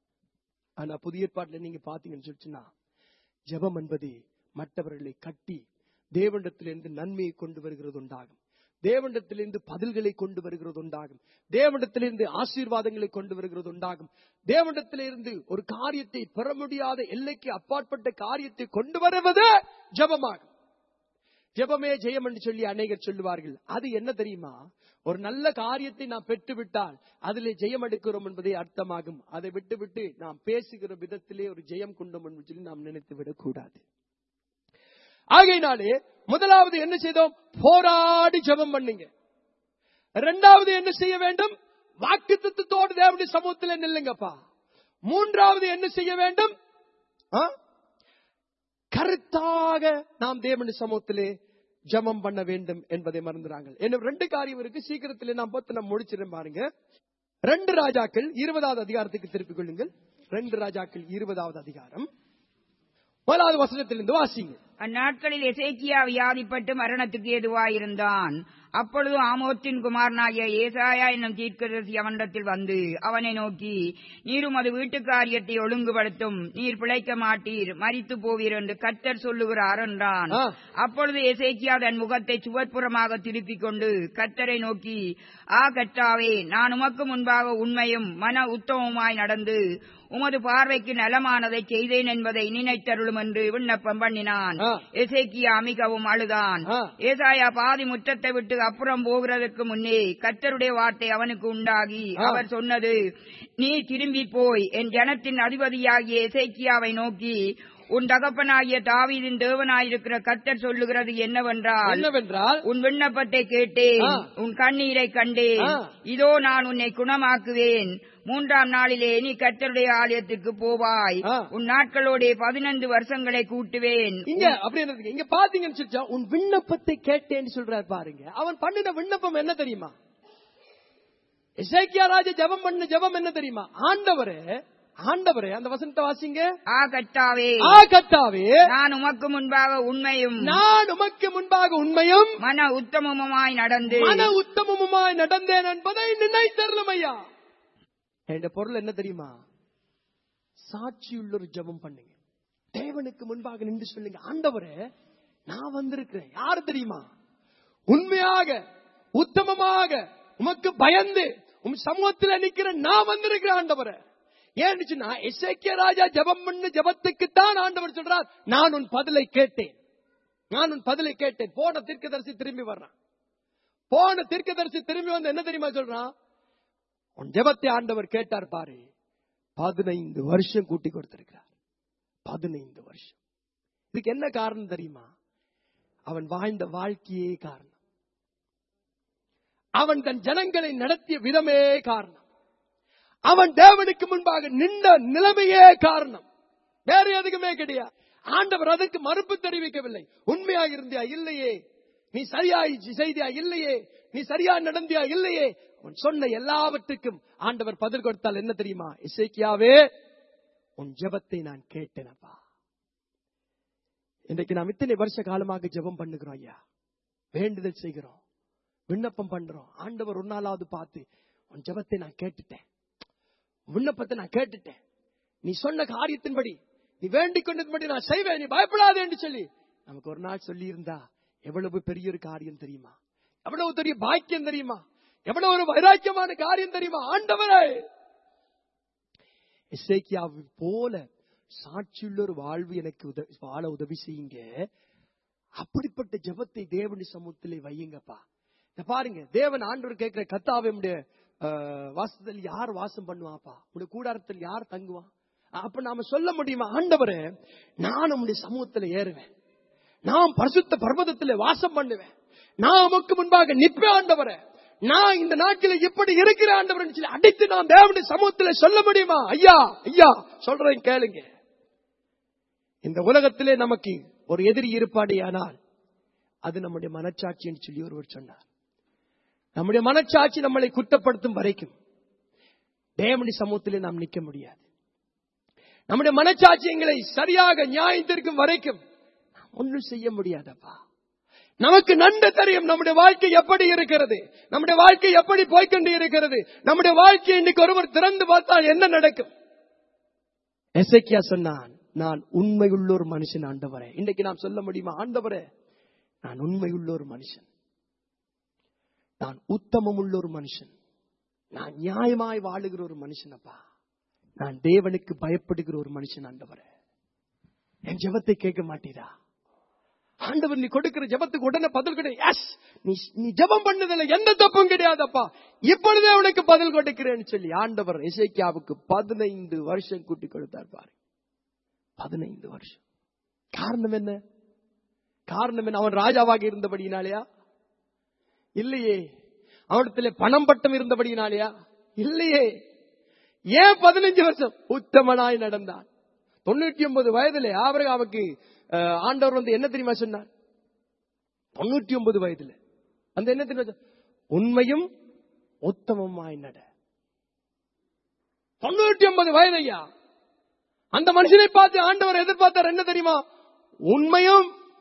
ஆனா புதிய ஏற்பாட்டுல நீங்க பாத்தீங்கன்னு சொல்லிச்சுன்னா ஜெபம் என்பது மற்றவர்களை கட்டி தேவனிடத்திலிருந்து நன்மையை கொண்டு வருகிறது உண்டாகும் தேவனிடத்திலிருந்து பதில்களை கொண்டு வருகிறது உண்டாகும் தேவனிடத்திலிருந்து ஆசீர்வாதங்களை கொண்டு வருகிறது உண்டாகும் தேவனிடத்திலிருந்து ஒரு காரியத்தை பெற முடியாத எல்லைக்கு அப்பாற்பட்ட காரியத்தை கொண்டு வருவது ஜபமாகும் ஜெபமே ஜெயம் என்று சொல்லி அநேகர் சொல்லுவார்கள் அது என்ன தெரியுமா ஒரு நல்ல காரியத்தை நாம் பெற்றுவிட்டால் அதிலே ஜெயம் எடுக்கிறோம் என்பதே அர்த்தமாகும் அதை விட்டுவிட்டு நாம் பேசுகிற விதத்திலே ஒரு ஜெயம் கொண்டோம் என்று சொல்லி நாம் நினைத்து விடக்கூடாது ஆகையினாலே முதலாவது என்ன செய்தோம் போராடி ஜெபம் பண்ணுங்க இரண்டாவது என்ன செய்ய வேண்டும் வாக்கு தத்துவத்தோடு தேவனுடைய சமூகத்தில் நில்லுங்கப்பா மூன்றாவது என்ன செய்ய வேண்டும் ஆ? கருத்தாக நாம் தேவனுடைய சமூகத்திலே ஜெபம் பண்ண வேண்டும் என்பதை மறந்துறாங்க என்ன ரெண்டு காரியம் இருக்கு சீக்கிரத்திலே நாம் பார்த்து நம்ம முடிச்சிடும் பாருங்க ரெண்டு ராஜாக்கள் இருபதாவது அதிகாரத்துக்கு திருப்பிக் கொள்ளுங்கள் ரெண்டு ராஜாக்கள் இருபதாவது அதிகாரம் முதலாவது வசனத்திலிருந்து வாசிங்க அந்நாட்களில் எசேக்கியா வியாதிப்பட்டு மரணத்துக்கு ஏதுவாயிருந்தான் அப்பொழுது ஆமோத்தின் குமாரனாகிய ஏசாயா என்னும் தீர்க்கதரிசி அவனிடத்தில் வந்து அவனை நோக்கி நீரும் அது வீட்டு காரியத்தை ஒழுங்குபடுத்தும் நீர் பிழைக்க மாட்டீர் மரித்து போவீர் என்று கர்த்தர் சொல்லுகிறார் என்றான் ஆ. அப்பொழுது எசேக்கியா தன் முகத்தை சுவர்ப்புறமாக திருப்பிக் கொண்டு கர்த்தரை நோக்கி ஆ கர்த்தாவே நான் உமக்கு முன்பாக உண்மையும் மன உத்தமமாய் நடந்து உமது பார்வைக்கு நலமானதை செய்தேன் என்பதை நினைத்தருளும் என்று விண்ணப்பம் பண்ணினான் ஆ. எசேக்கியா மிகவும் அழுதான் ஆ. ஏசாயா பாதி முற்றத்தை விட்டு அப்புறம் போகிறதற்கு முன்னே கர்த்தருடைய வார்த்தை அவனுக்கு உண்டாகி ஆ. அவர் சொன்னது நீ திரும்பி போய் என் ஜனத்தின் அதிபதியாகிய எசேக்கியாவை நோக்கி உன் தகப்பனாகிய தாவீதின் தேவனாயிருக்கிற கர்த்தர் சொல்லுகிறது என்னவென்றால் என்னவென்றால் உன் விண்ணப்பத்தை கேட்டேன் ஆ. உன் கண்ணீரை கண்டேன் ஆ. இதோ நான் உன்னை குணமாக்குவேன் மூன்றாம் நாளிலே நீ கர்த்தருடைய ஆலயத்துக்கு போவாய் ஆ. உன் நாட்களோட பதினெண்டு வருஷங்களை கூட்டுவேன் இங்க அப்படி என்ன இருக்கு? இங்க பாத்தீங்கன்னு சொல்லிச்சா, உன் விண்ணப்பத்தை கேட்டேன்னு சொல்றாரு பாருங்க அவன் பண்ணின விண்ணப்பம் என்ன தெரியுமா இசைக்கியா ராஜா ஜெபம் பண்ண ஜெபம் என்ன தெரியுமா ஆண்டவரே ஆண்டவரே அந்த வசனத்தை வாசிங்க ஆ கர்த்தாவே ஆ கத்தாவே நான் உமக்கு முன்பாக உண்மையும் நான் உமக்கு முன்பாக உண்மையும் மன உத்தமமுமாய் நடந்து மன உத்தமமுமாய் நடந்தேன் என்பதை நினைத்தரலும் ஐயா என்ற பொருள் என்ன தெரியுமா சாட்சியுள்ள ஒரு ஜெபம் பண்ணுங்க தேவனுக்கு முன்பாக நின்று சொல்லுங்க ஆண்டவரே நான் வந்திருக்கிறேன் யாரு தெரியுமா உண்மையாக உத்தமமாக உமக்கு பயந்து உம் சமூகத்தில் நிக்கிற நான் வந்திருக்கிறேன் ஆண்டவரே ஏன்னு சொன்னா எசேக்கியா ராஜா ஜெபம் பண்ண ஜெபத்துக்கு தான் ஆண்டவர் சொல்றார் நான் உன் பதிலை கேட்டேன் நான் உன் பதிலை கேட்டேன் போன தீர்க்கதரிசி திரும்பி வர்றான் போன தீர்க்கதரிசி திரும்பி வந்து என்ன தெரியுமா சொல்றான் உன் ஜெபத்தை ஆண்டவர் கேட்டார் பாரு பதினைந்து வருஷம் கூட்டி கொடுத்திருக்கிறார் பதினைந்து வருஷம் இதுக்கு என்ன காரணம் தெரியுமா அவன் வாழ்ந்த வாழ்க்கையே காரணம் அவன் தன் ஜனங்களை நடத்திய விதமே காரணம் அவன் தேவனுக்கு முன்பாக நின்ற நிலைமையே காரணம் வேற எதுக்குமே கிடையாது ஆண்டவர் அதற்கு மறுப்பு தெரிவிக்கவில்லை உண்மையாக இருந்தியா இல்லையே நீ சரியாய் செய்தியா இல்லையே நீ சரியா நடந்தியா இல்லையே அவன் சொன்ன எல்லாவற்றுக்கும் ஆண்டவர் பதில் கொடுத்தால் என்ன தெரியுமா இசைக்கியாவே உன் ஜெபத்தை நான் கேட்டேனப்பா இன்றைக்கு நாம் இத்தனை வருஷ காலமாக ஜெபம் பண்ணுகிறோம் ஐயா வேண்டுதல் செய்கிறோம் விண்ணப்பம் பண்றோம் ஆண்டவர் ஒரு நாளாவது பார்த்து உன் ஜெபத்தை நான் கேட்டுட்டேன் விண்ணப்பத்தை நான் கேட்டுட்டேன் நீ சொன்ன காரியத்தின்படி நீ வேண்டிக் கொண்டதுபடி நான் செய்வேன் நீ பயப்படாதே என்று சொல்லி நமக்கு ஒரு நாள் சொல்லி இருந்தா எவ்வளவு பெரிய ஒரு காரியம் தெரியுமா எவ்வளவு பெரிய பாக்கியம் தெரியுமா எவ்வளவு ஒரு வைராக்கியமான காரியம் தெரியுமா ஆண்டவரே இசைக்கியாவை போல சாட்சியுள்ள ஒரு வாழ்வு எனக்கு உத- வாழ உதவி செய்யுங்க அப்படிப்பட்ட ஜெபத்தை தேவனி சமூகத்திலே வையுங்கப்பா இத பாருங்க தேவன் ஆண்டவர் கேட்கிற கத்தாவை உடைய வாசத்தில் யார் வாசம் பண்ணுவாப்பா உடைய கூடாரத்தில் யார் தங்குவான் அப்ப நாம சொல்ல முடியுமா ஆண்டவரே நான் உம்முடைய சமூகத்துல ஏறுவேன் நான் பரிசுத்த பர்வதத்தில் வாசம் பண்ணுவேன் நான் உமக்கு முன்பாக நிற்பேன் ஆண்டவரே நான் இந்த நாட்டில் இப்படி இருக்கிற ஆண்டவர் சொல்லி அடித்து நான் தேவனுடைய சமூகத்தில் சொல்ல முடியுமா ஐயா ஐயா சொல்றேன் கேளுங்க இந்த உலகத்திலே நமக்கு ஒரு எதிரி இருப்பாடேயானால் அது நம்முடைய மனச்சாட்சி என்று சொல்லி ஒருவர் சொன்னார் நம்முடைய மனச்சாட்சி நம்மளை குற்றப்படுத்தும் வரைக்கும் தேவனுடைய சமூகத்திலே நாம் நிற்க முடியாது நம்முடைய மனச்சாட்சி எங்களை சரியாக நியாயத்திற்கும் வரைக்கும் நாம் ஒன்றும் செய்ய முடியாதப்பா நமக்கு நன்கு தெரியும் நம்முடைய வாழ்க்கை எப்படி இருக்கிறது நம்முடைய வாழ்க்கை எப்படி போய்க்கொண்டு இருக்கிறது நம்முடைய வாழ்க்கை இன்னைக்கு ஒருவர் திறந்து பார்த்தால் என்ன நடக்கும் எசைக்கியா சொன்னான் நான் உண்மையுள்ள ஒரு மனுஷன் ஆண்டவரே இன்னைக்கு நாம் சொல்ல முடியுமா ஆண்டவரே நான் உண்மையுள்ள ஒரு மனுஷன் நான் உத்தமம் உள்ள ஒரு மனுஷன் நான் நியாயமாய் வாழுகிற ஒரு மனுஷனப்பா நான் தேவனுக்கு பயப்படுகிற ஒரு மனுஷன் ஆண்டவரே என் ஜெபத்தை கேட்க மாட்டீரா ஆண்டவர் நீ கொடுக்கிற ஜெபத்துக்கு உடனே பதில் கிடையாது எஸ் நீ நீ ஜெபம் பண்ணதில்ல எந்த தப்பும் கிடையாதப்பா இப்பொழுதே உனக்கு பதில் கொடுக்கிறேன்னு சொல்லி ஆண்டவர் இசைக்கியாவுக்கு பதினைந்து வருஷம் கூட்டி கொடுத்தார் பாரு பதினைந்து வருஷம் காரணம் என்ன காரணம் என்ன அவன் ராஜாவாக இருந்தபடியினாலயா இல்லையே அவனிடத்துல பணம் பட்டம் இருந்தபடியினாலயா இல்லையே ஏன் பதினஞ்சு வருஷம் உத்தமனாய் நடந்தான் தொண்ணூற்றி ஒன்பது வயதுல ஆபரகாமுக்கு அஹ், ஆண்டவர் வந்து என்ன தெரியுமா சொன்னார் தொண்ணூற்றி ஒன்பது வயதுல அந்த என்ன தெரியுமா சொன்னார்? உண்மையும் உத்தமமாய் நட தொண்ணூற்றி ஒன்பது வயது ஐயா அந்த மனுஷனை பார்த்து ஆண்டவர் எதிர்பார்த்தார் என்ன தெரியுமா உண்மையும்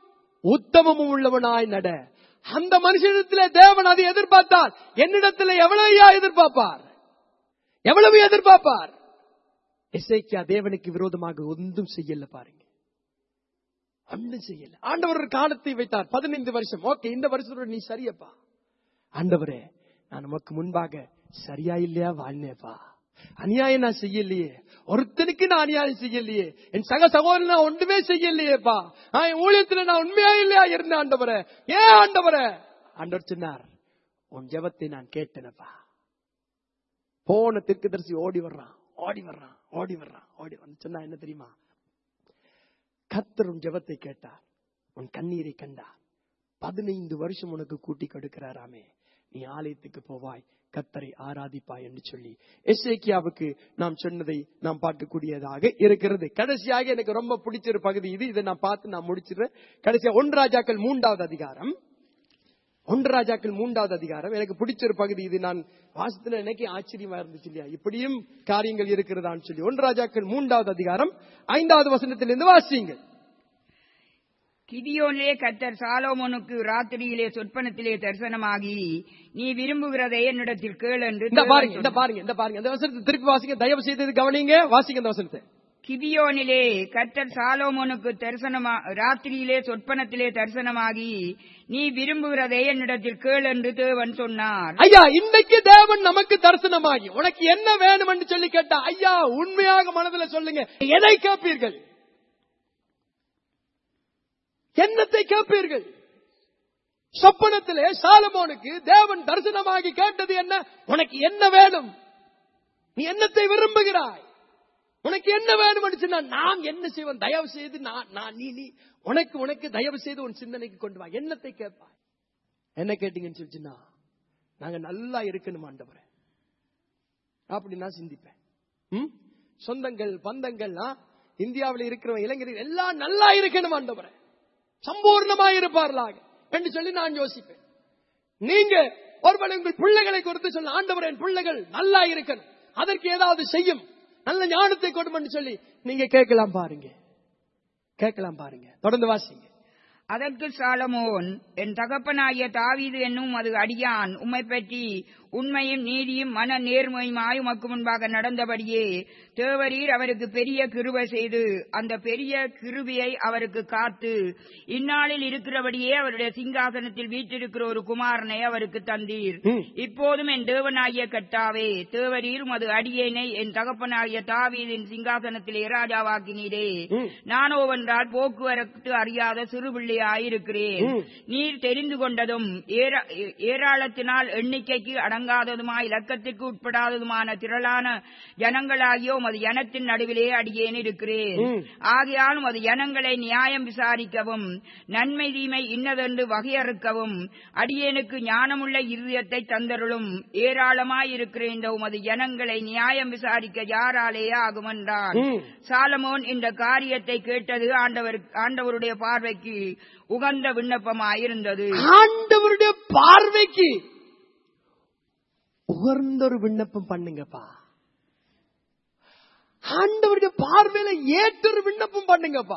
உத்தமமும் உள்ளவனாய் நட அந்த மனுஷனிடத்திலே தேவன் அதை எதிர்பார்த்தால் என்னிடத்தில் எவ்வளவையா எதிர்பார்ப்பார் எவ்வளவு எதிர்பார்ப்பார் எசேக்கியா தேவனுக்கு விரோதமாக ஒன்றும் செய்யல பாருங்க ஒன்றும் செய்யல ஆண்டவர் ஒரு காலத்தை வைத்தார் பதினைந்து வருஷம் ஓகே இந்த வருஷத்தோட நீ சரியப்பா ஆண்டவரே நான் நமக்கு முன்பாக சரியா இல்லையா வாழ்னேப்பா அநியாயம் நான் செய்யலையே ஒருத்தனுக்கு நான் அநியாயம் செய்யலையே என் சக சகோதரன் நான் ஒன்றுமே செய்யலையேப்பா நான் என் ஊழியத்துல நான் உண்மையா இல்லையா இருந்தேன் ஆண்டவரே ஏன் ஆண்டவரே ஆண்டவர் சொன்னார் உன் ஜெபத்தை நான் கேட்டேனப்பா போன தெற்குதரிசி ஓடி வர்றான் ஓடி வர்றான் ஓடி வர்றான் ஓடி வந்து சொன்னா என்ன தெரியுமா கர்த்தர் உன் ஜெபத்தை கேட்டார் உன் கண்ணீரை கண்டார் பதினைந்து வருஷம் உனக்கு கூட்டி கொடுக்கிறாராமே நீ ஆலயத்துக்கு போவாய் கத்தரை ஆராதிப்பாய் என்று சொல்லி எஸ்ஏக்கியாவுக்கு நாம் சொன்னதை நாம் பார்க்கக்கூடியதாக இருக்கிறது கடைசியாக எனக்கு ரொம்ப பிடிச்ச ஒரு பகுதி இது இதை நான் பார்த்து நான் முடிச்சிடுறேன் கடைசியா ஒன்று ராஜாக்கள் மூன்றாவது அதிகாரம் ஒன்று ராஜாக்கள் மூன்றாவது அதிகாரம் எனக்கு பிடிச்ச ஒரு பகுதி இது நான் வாசத்துல எனக்கு ஆச்சரியமா இருந்துச்சு இல்லையா இப்படியும் காரியங்கள் இருக்கிறதான்னு சொல்லி ஒன்று ராஜாக்கள் மூன்றாவது அதிகாரம் ஐந்தாவது வசனத்திலிருந்து வாசியுங்கள் கிதியோனிலே கர்த்தர் சாலோமோனுக்கு ராத்திரியிலே சொற்பனத்திலே தரிசனமாகி நீ விரும்புகிறதை என்னிடத்தில் கேள் என்று இந்த தேவன் பாருங்க இந்த சொன்னார். பாருங்க இந்த பாருங்க இந்த வசனத்தை திருப்பி வாசிங்க தயவு செய்து இது கவனிங்க வாசிங்க இந்த வசனத்தை கிதியோனிலே கர்த்தர் சாலோமோனுக்கு தரிசனமா ராத்திரியிலே சொற்பனத்திலே தரிசனமாகி நீ விரும்புகிறதை என்னிடத்தில் கேள் என்று தேவன் சொன்னார் ஐயா இன்னைக்கு தேவன் நமக்கு தரிசனமாகி உனக்கு என்ன வேணும் என்று சொல்லி கேட்டா ஐயா உண்மையாக மனதில் சொல்லுங்க எதை கேட்பீர்கள் என்னத்தை கேட்பீர்கள் சொப்பனத்திலே சாலமோனுக்கு தேவன் தரிசனமாகி கேட்டது என்ன உனக்கு என்ன வேணும் நீ என்னத்தை விரும்புகிறாய் உனக்கு என்ன வேணும் என்று சொன்னா நான் என்ன செய்வேன் தயவு செய்து நான் நான் நீ நீ உனக்கு உனக்கு தயவு செய்து உன் சிந்தனைக்கு கொண்டு வா என்னத்தை கேட்பாய் என்ன கேட்டீங்கன்னு சொல்லிச்சுன்னா நாங்க நல்லா இருக்கணும் ஆண்டவரே அப்படி நான் சிந்திப்பேன் ம்? சொந்தங்கள் பந்தங்கள் ஆ? இந்தியாவில் இருக்கிற இளைஞர்கள் எல்லாம் நல்லா இருக்கணும் ஆண்டவரே சம்பூர்ணமா இருப்பார்களாக என்று சொல்லி நான் யோசிப்பேன் நீங்க ஒருவேளை உங்கள் பிள்ளைகளை குறித்து சொல்ல ஆண்டவர் என் பிள்ளைகள் நல்லா இருக்கணும் அதற்கு ஏதாவது செய்யும் நல்ல ஞானத்தை கொடுக்கும் என்று சொல்லி நீங்க கேட்கலாம் பாருங்க கேட்கலாம் பாருங்க தொடர்ந்து வாசிங்க அதற்கு சாலமோன் என் தகப்பனாகிய தாவீது என்னும் அது அடியான் உம்மை பற்றி உண்மையும் நீதியும் மன நேர்மையுமாய் உமக்கு முன்பாக நடந்தபடியே தேவரீர் அவருக்கு பெரிய கிருபை செய்து அந்த பெரிய கிருபையை அவருக்கு காத்து இந்நாளில் இருக்கிறபடியே அவருடைய சிங்காசனத்தில் வீற்றிருக்கிற ஒரு குமாரனை அவருக்கு தந்தீர் ம். இப்போதும் என் தேவனாகிய கட்டாவே தேவரீர் உமது அடியேனை என் தகப்பனாகிய தாவீதின் சிங்காசனத்திலே ராஜாவாக்கினீரே ம். நானோவென்றால் போக்குவரத்து அறியாத சிறு பிள்ளையாயிருக்கிறேன் ம். நீர் தெரிந்து கொண்டதும் ஏரா- ஏ- ஏராளத்தினால் எண்ணிக்கைக்கு அடங்காததுமாய் இலக்கத்திற்கு உட்படாததுமான திரளான ஜனங்களாகிய உமது ஜனத்தின் நடுவிலே அடியேன் இருக்கிறேன் ம். ஆகையால் உமது ஜனங்களை நியாயம் விசாரிக்கவும் நன்மை தீமை இன்னதென்று வகையறுக்கவும் அடியேனுக்கு ஞானமுள்ள இருதயத்தை தந்தருளும் ஏராளமாய் இருக்கிற இந்த உமது ஜனங்களை நியாயம் விசாரிக்க யாராலே ஆகும் என்றான் ம். சாலமோன் இந்த காரியத்தை கேட்டது ஆண்டவர் ஆண்டவருடைய பார்வைக்கு உகந்த விண்ணப்பமாயிருந்தது ஆண்டவருடைய பார்வைக்கு உகர்ந்த ஒரு விண்ணப்பம் பண்ணுங்கப்பா ஆண்டவருடைய பார்வையில ஏற்ற ஒரு விண்ணப்பம் பண்ணுங்கப்பா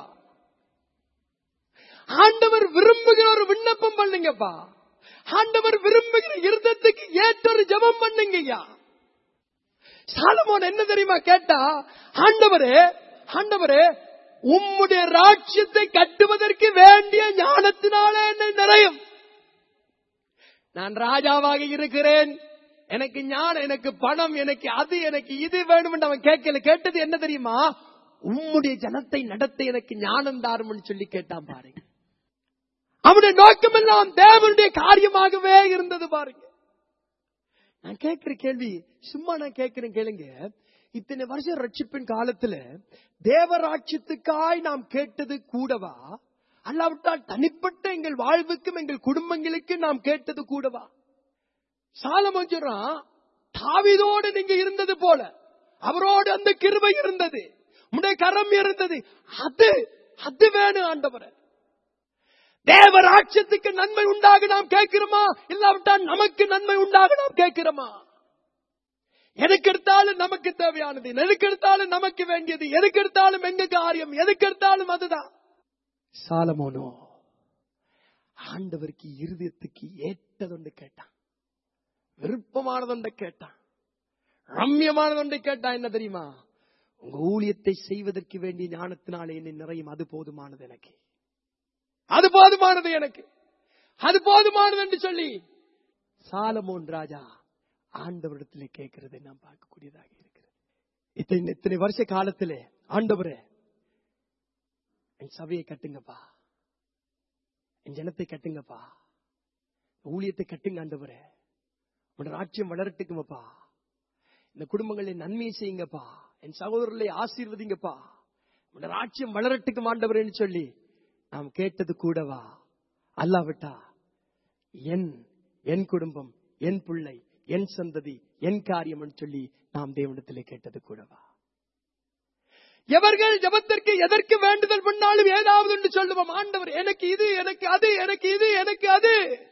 ஆண்டவர் விரும்புகிற ஒரு விண்ணப்பம் பண்ணுங்கப்பா ஆண்டவர் விரும்புகிற இருதத்துக்கு ஏற்ற ஒரு ஜெபம் பண்ணுங்கய்யா சாலமோன் என்ன தெரியுமா கேட்டா ஆண்டவரே ஆண்டவரே உம்முடைய ராட்சியத்தை கட்டுவதற்கு வேண்டிய ஞானத்தினாலே என்னை நிறையும் நான் ராஜாவாக இருக்கிறேன் எனக்கு ஞானம் எனக்கு பணம் எனக்கு அது எனக்கு இது வேணும் என்று அவன் கேட்கல கேட்டது என்ன தெரியுமா உம்முடைய ஜனத்தை நடத்த எனக்கு ஞானம் தாரும்னு சொல்லி கேட்டான் பாருங்க அவனுடைய நோக்கமெல்லாம் தேவனுடைய காரியமாகவே இருந்தது பாருங்க நான் கேட்கிற கேள்வி சும்மா நான் கேட்கிறேன் கேளுங்க இத்தனை வருஷம் ரட்சிப்பின் காலத்துல தேவராட்சியத்துக்காய் நாம் கேட்டது கூடவா அல்லாவிட்டால் தனிப்பட்ட எங்கள் வாழ்வுக்கும் எங்கள் குடும்பங்களுக்கு நாம் கேட்டது கூடவா சாலமோன் சொல்றான் தாவீதோடு நீங்க இருந்தது போல அவரோடு அந்த கிருபை இருந்தது உடைய கரம் இருந்தது அது அது வேணும் ஆண்டவரே தேவராட்சியத்துக்கு நன்மை உண்டாக நாம் கேட்கிறோமா இல்லாவிட்டால் நமக்கு நன்மை உண்டாக நாம் கேட்கிறோமா எதுக்கு எடுத்தாலும் நமக்கு தேவையானது எதுக்கு எடுத்தாலும் நமக்கு வேண்டியது எதுக்கு எடுத்தாலும் எங்க காரியம் எதுக்கு எடுத்தாலும் அதுதான் சாலமோனோ ஆண்டவருக்கு இருதயத்துக்கு ஏற்றதொன்று கேட்டான் விருப்பமானதொன்றை கேட்டான் ரம்யமானதொன்றை கேட்டான் என்ன தெரியுமா உங்க ஊழியத்தை செய்வதற்கு வேண்டிய ஞானத்தினாலே என்னை நிறையும் அது போதுமானது எனக்கு அது போதுமானது எனக்கு அது போதுமானது என்று சொல்லி சாலமோன் ராஜா ஆண்டவரிடத்திலே கேட்கிறதை நாம் பார்க்கக்கூடியதாக இருக்கிறது இத்தனை இத்தனை வருஷ காலத்திலே ஆண்டவரே என் சபையை கட்டுங்கப்பா என் ஜனத்தை கட்டுங்கப்பா ஊழியத்தை கட்டுங்க ஆண்டவரே உன் ராஜ்யம் வளரட்டுக்குமப்பா இந்த குடும்பங்களை நன்மை செய்யுங்கப்பா என் சகோதரர்களை ஆசீர்வதிங்கப்பா உன் ராஜ்யம் வளரட்டுக்கும் ஆண்டவரேன்னு சொல்லி நாம் கேட்டது கூடவா அல்லாவிட்டா என் என் குடும்பம் என் பிள்ளை என் சந்ததி என் காரியம் சொல்லி நாம் தேவனிடத்திலே கேட்டது கூடவா எவர்கள் ஜபத்திற்கு எதற்கு வேண்டுதல் பண்ணாலும் ஏதாவது என்று சொல்லுவோம் ஆண்டவர் எனக்கு இது எனக்கு அது எனக்கு இது எனக்கு அது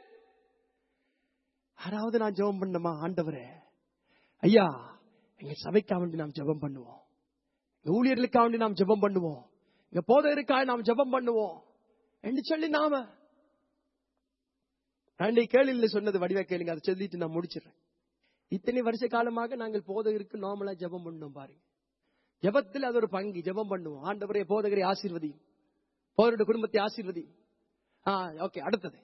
யாராவது நான் ஜெபம் பண்ணமா ஆண்டவரே ஐயா எங்க சபைக்காக வேண்டி நாம் ஜெபம் பண்ணுவோம் எங்க ஊழியர்களுக்காக வேண்டி நாம் ஜெபம் பண்ணுவோம் எங்க போதகருக்காக நாம் ஜெபம் பண்ணுவோம் என்று சொல்லி நாம ரெண்டு கேள்வியில் சொன்னது வடிவா கேளுங்க அதை சொல்லிட்டு நான் முடிச்சிடுறேன் இத்தனை வருஷ காலமாக நாங்கள் போதகருக்கு நார்மலா ஜெபம் பண்ணோம் பாருங்க ஜெபத்தில் அது ஒரு பங்கு ஜெபம் பண்ணுவோம் ஆண்டவரே போதகரை ஆசீர்வதி போதருடைய குடும்பத்தை ஆசீர்வதி ஆ ஓகே அடுத்தது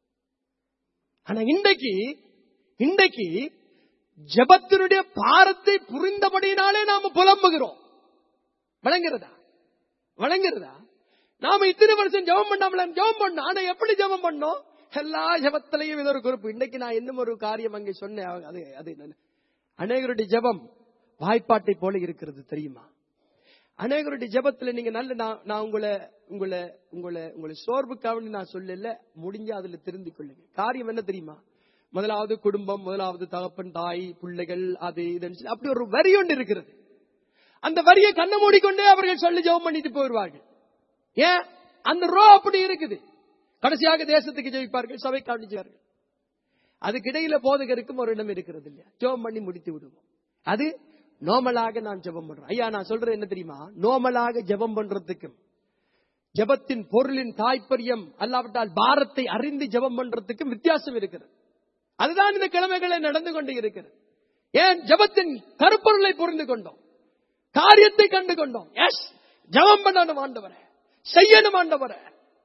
ஆனா இன்றைக்கு இன்றைக்கு ஜெபத்தினுடைய பாரத்தை புரிந்தபடியினாலே நாம புலம்புகிறோம் வழங்குறதா வழங்குறதா நாம இத்தனை வருஷம் ஜெபம் பண்ணாமல ஜெபம் பண்ணோம் ஆனா எப்படி ஜெபம் பண்ணோம் எல்லா ஜெபத்திலையும் இது ஒரு குறிப்பு இன்னைக்கு நான் இன்னும் ஒரு காரியம் அங்கே சொன்னேன் அது அது என்னன்னு. அநேகருடைய ஜெபம் வாய்ப்பாட்டை போல இருக்கிறது தெரியுமா அநேகருடைய ஜெபத்துல நீங்க நல்ல நான் நான் உங்களை உங்களை உங்களை உங்களை சோர்வுக்காக நான் சொல்லல முடிஞ்ச அதுல திருந்திக் கொள்ளுங்க காரியம் என்ன தெரியுமா முதலாவது குடும்பம் முதலாவது தகப்பன் தாய் பிள்ளைகள் அது இதுன்னு சொல்லி அப்படி ஒரு வரி ஒன்று இருக்கிறது அந்த வரியை கண்ணை மூடிக்கொண்டே அவர்கள் சொல்லி ஜெபம் பண்ணிட்டு போயிடுவார்கள் ஏன் அந்த ரோ அப்படி இருக்குது கடைசியாக தேசத்துக்கு ஜெயிப்பார்கள் சபைக்கு செய்வார்கள் அதுக்கு இடையில போதகருக்கும் ஒரு இடம் இருக்கிறது இல்லையா ஜெபம் பண்ணி முடித்து விடுவோம் அது நோமலாக நான் ஜெபம் பண்றேன் ஐயா நான் சொல்றது என்ன தெரியுமா நோமலாக ஜெபம் பண்றதுக்கும் ஜெபத்தின் பொருளின் தாய்ப்பரியம் அல்லாவிட்டால் பாரத்தை அறிந்து ஜெபம் பண்றதுக்கும் வித்தியாசம் இருக்கிறது அதுதான் இந்த கிழமைகளை நடந்து கொண்டு இருக்கிறது ஏன் ஜெபத்தின் கருப்பொருளை புரிந்து கொண்டோம் காரியத்தை கண்டு கொண்டோம் எஸ் ஜெபம் பண்ணணும் ஆண்டவரே செய்யணும் ஆண்டவரே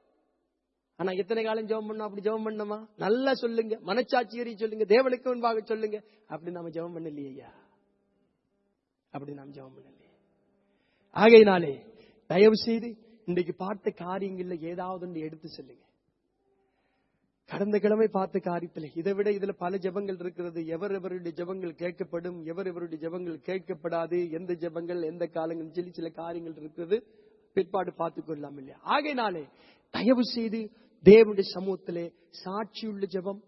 ஆனா எத்தனை காலம் ஜெபம் பண்ணோம் அப்படி ஜெபம் பண்ணோமா நல்லா சொல்லுங்க மனச்சாட்சி எறி சொல்லுங்க தேவனுக்கு முன்பாக சொல்லுங்க அப்படி நாம ஜெபம் பண்ணலையே ஐயா அப்படி நாம் ஜெபம் பண்ணலையே ஆகையினாலே தயவு செய்து இன்றைக்கு பார்த்த காரியங்கள்ல ஏதாவது ஒன்று எடுத்து சொல்லுங்க கடந்த கிழமை பார்த்த காரியத்தில் இதை விட இதுல பல ஜெபங்கள் இருக்கிறது எவர் எவருடைய ஜெபங்கள் கேட்கப்படும் எவர் எவருடைய ஜெபங்கள் கேட்கப்படாது எந்த ஜெபங்கள் எந்த காலங்கள் சொல்லி சில காரியங்கள் இருக்கிறது பிற்பாடு பார்த்துக் கொள்ளலாம் இல்லையா ஆகையினாலே தயவு செய்து தேவனுடைய சமூகத்திலே சாட்சியுள்ள ஜெபம்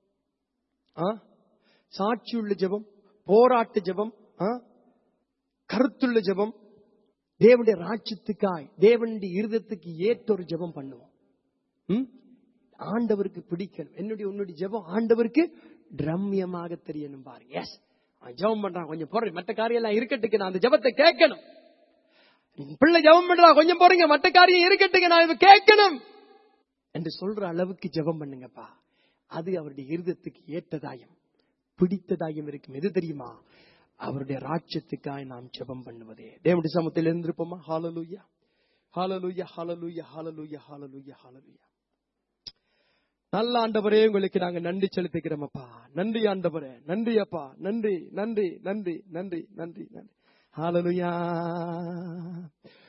ஆ? சாட்சியுள்ள ஜெபம் போராட்ட ஜெபம் ஆ? கருத்துள்ள ஜெபம் தேவனுடைய ராட்சியத்துக்காய் தேவனுடைய இருதத்துக்கு ஏற்ற ஒரு ஜெபம் பண்ணுவோம் ம்? ஆண்டவருக்கு பிடிக்கணும் என்னுடைய உன்னுடைய ஜெபம் ஆண்டவருக்கு ரம்யமாக தெரியணும் பாருங்க எஸ் அவன் ஜெபம் பண்றான் கொஞ்சம் போறேன் மற்ற காரியம் எல்லாம் இருக்கட்டுக்கு நான் அந்த ஜெபத்தை கேட்கணும் என் பிள்ளை ஜெபம் பண்றா கொஞ்சம் போறீங்க மற்ற காரியம் இருக்கட்டுங்க நான் இதை கேட்கணும் என்று சொல்ற அளவுக்கு ஜெபம் பண்ணுங்கப்பா அது அவருடைய இருதத்துக்கு ஏற்றதாயும் பிடித்ததாயும் இருக்கும் எது தெரியுமா அவருடைய ராஜ்யத்துக்காய் நாம் ஜெபம் பண்ணுவதே தேவனுடைய சமத்தில் இருந்திருப்போமா ஹாலலூயா ஹாலலூயா ஹாலலூயா ஹாலலூயா ஹாலலூயா ஹாலலூயா நல்ல ஆண்டவரே உங்களுக்கு நாங்க நன்றி செலுத்துகிறோம் அப்பா நன்றி ஆண்டவரே நன்றி அப்பா நன்றி நன்றி நன்றி நன்றி நன்றி நன்றி ஹalleluya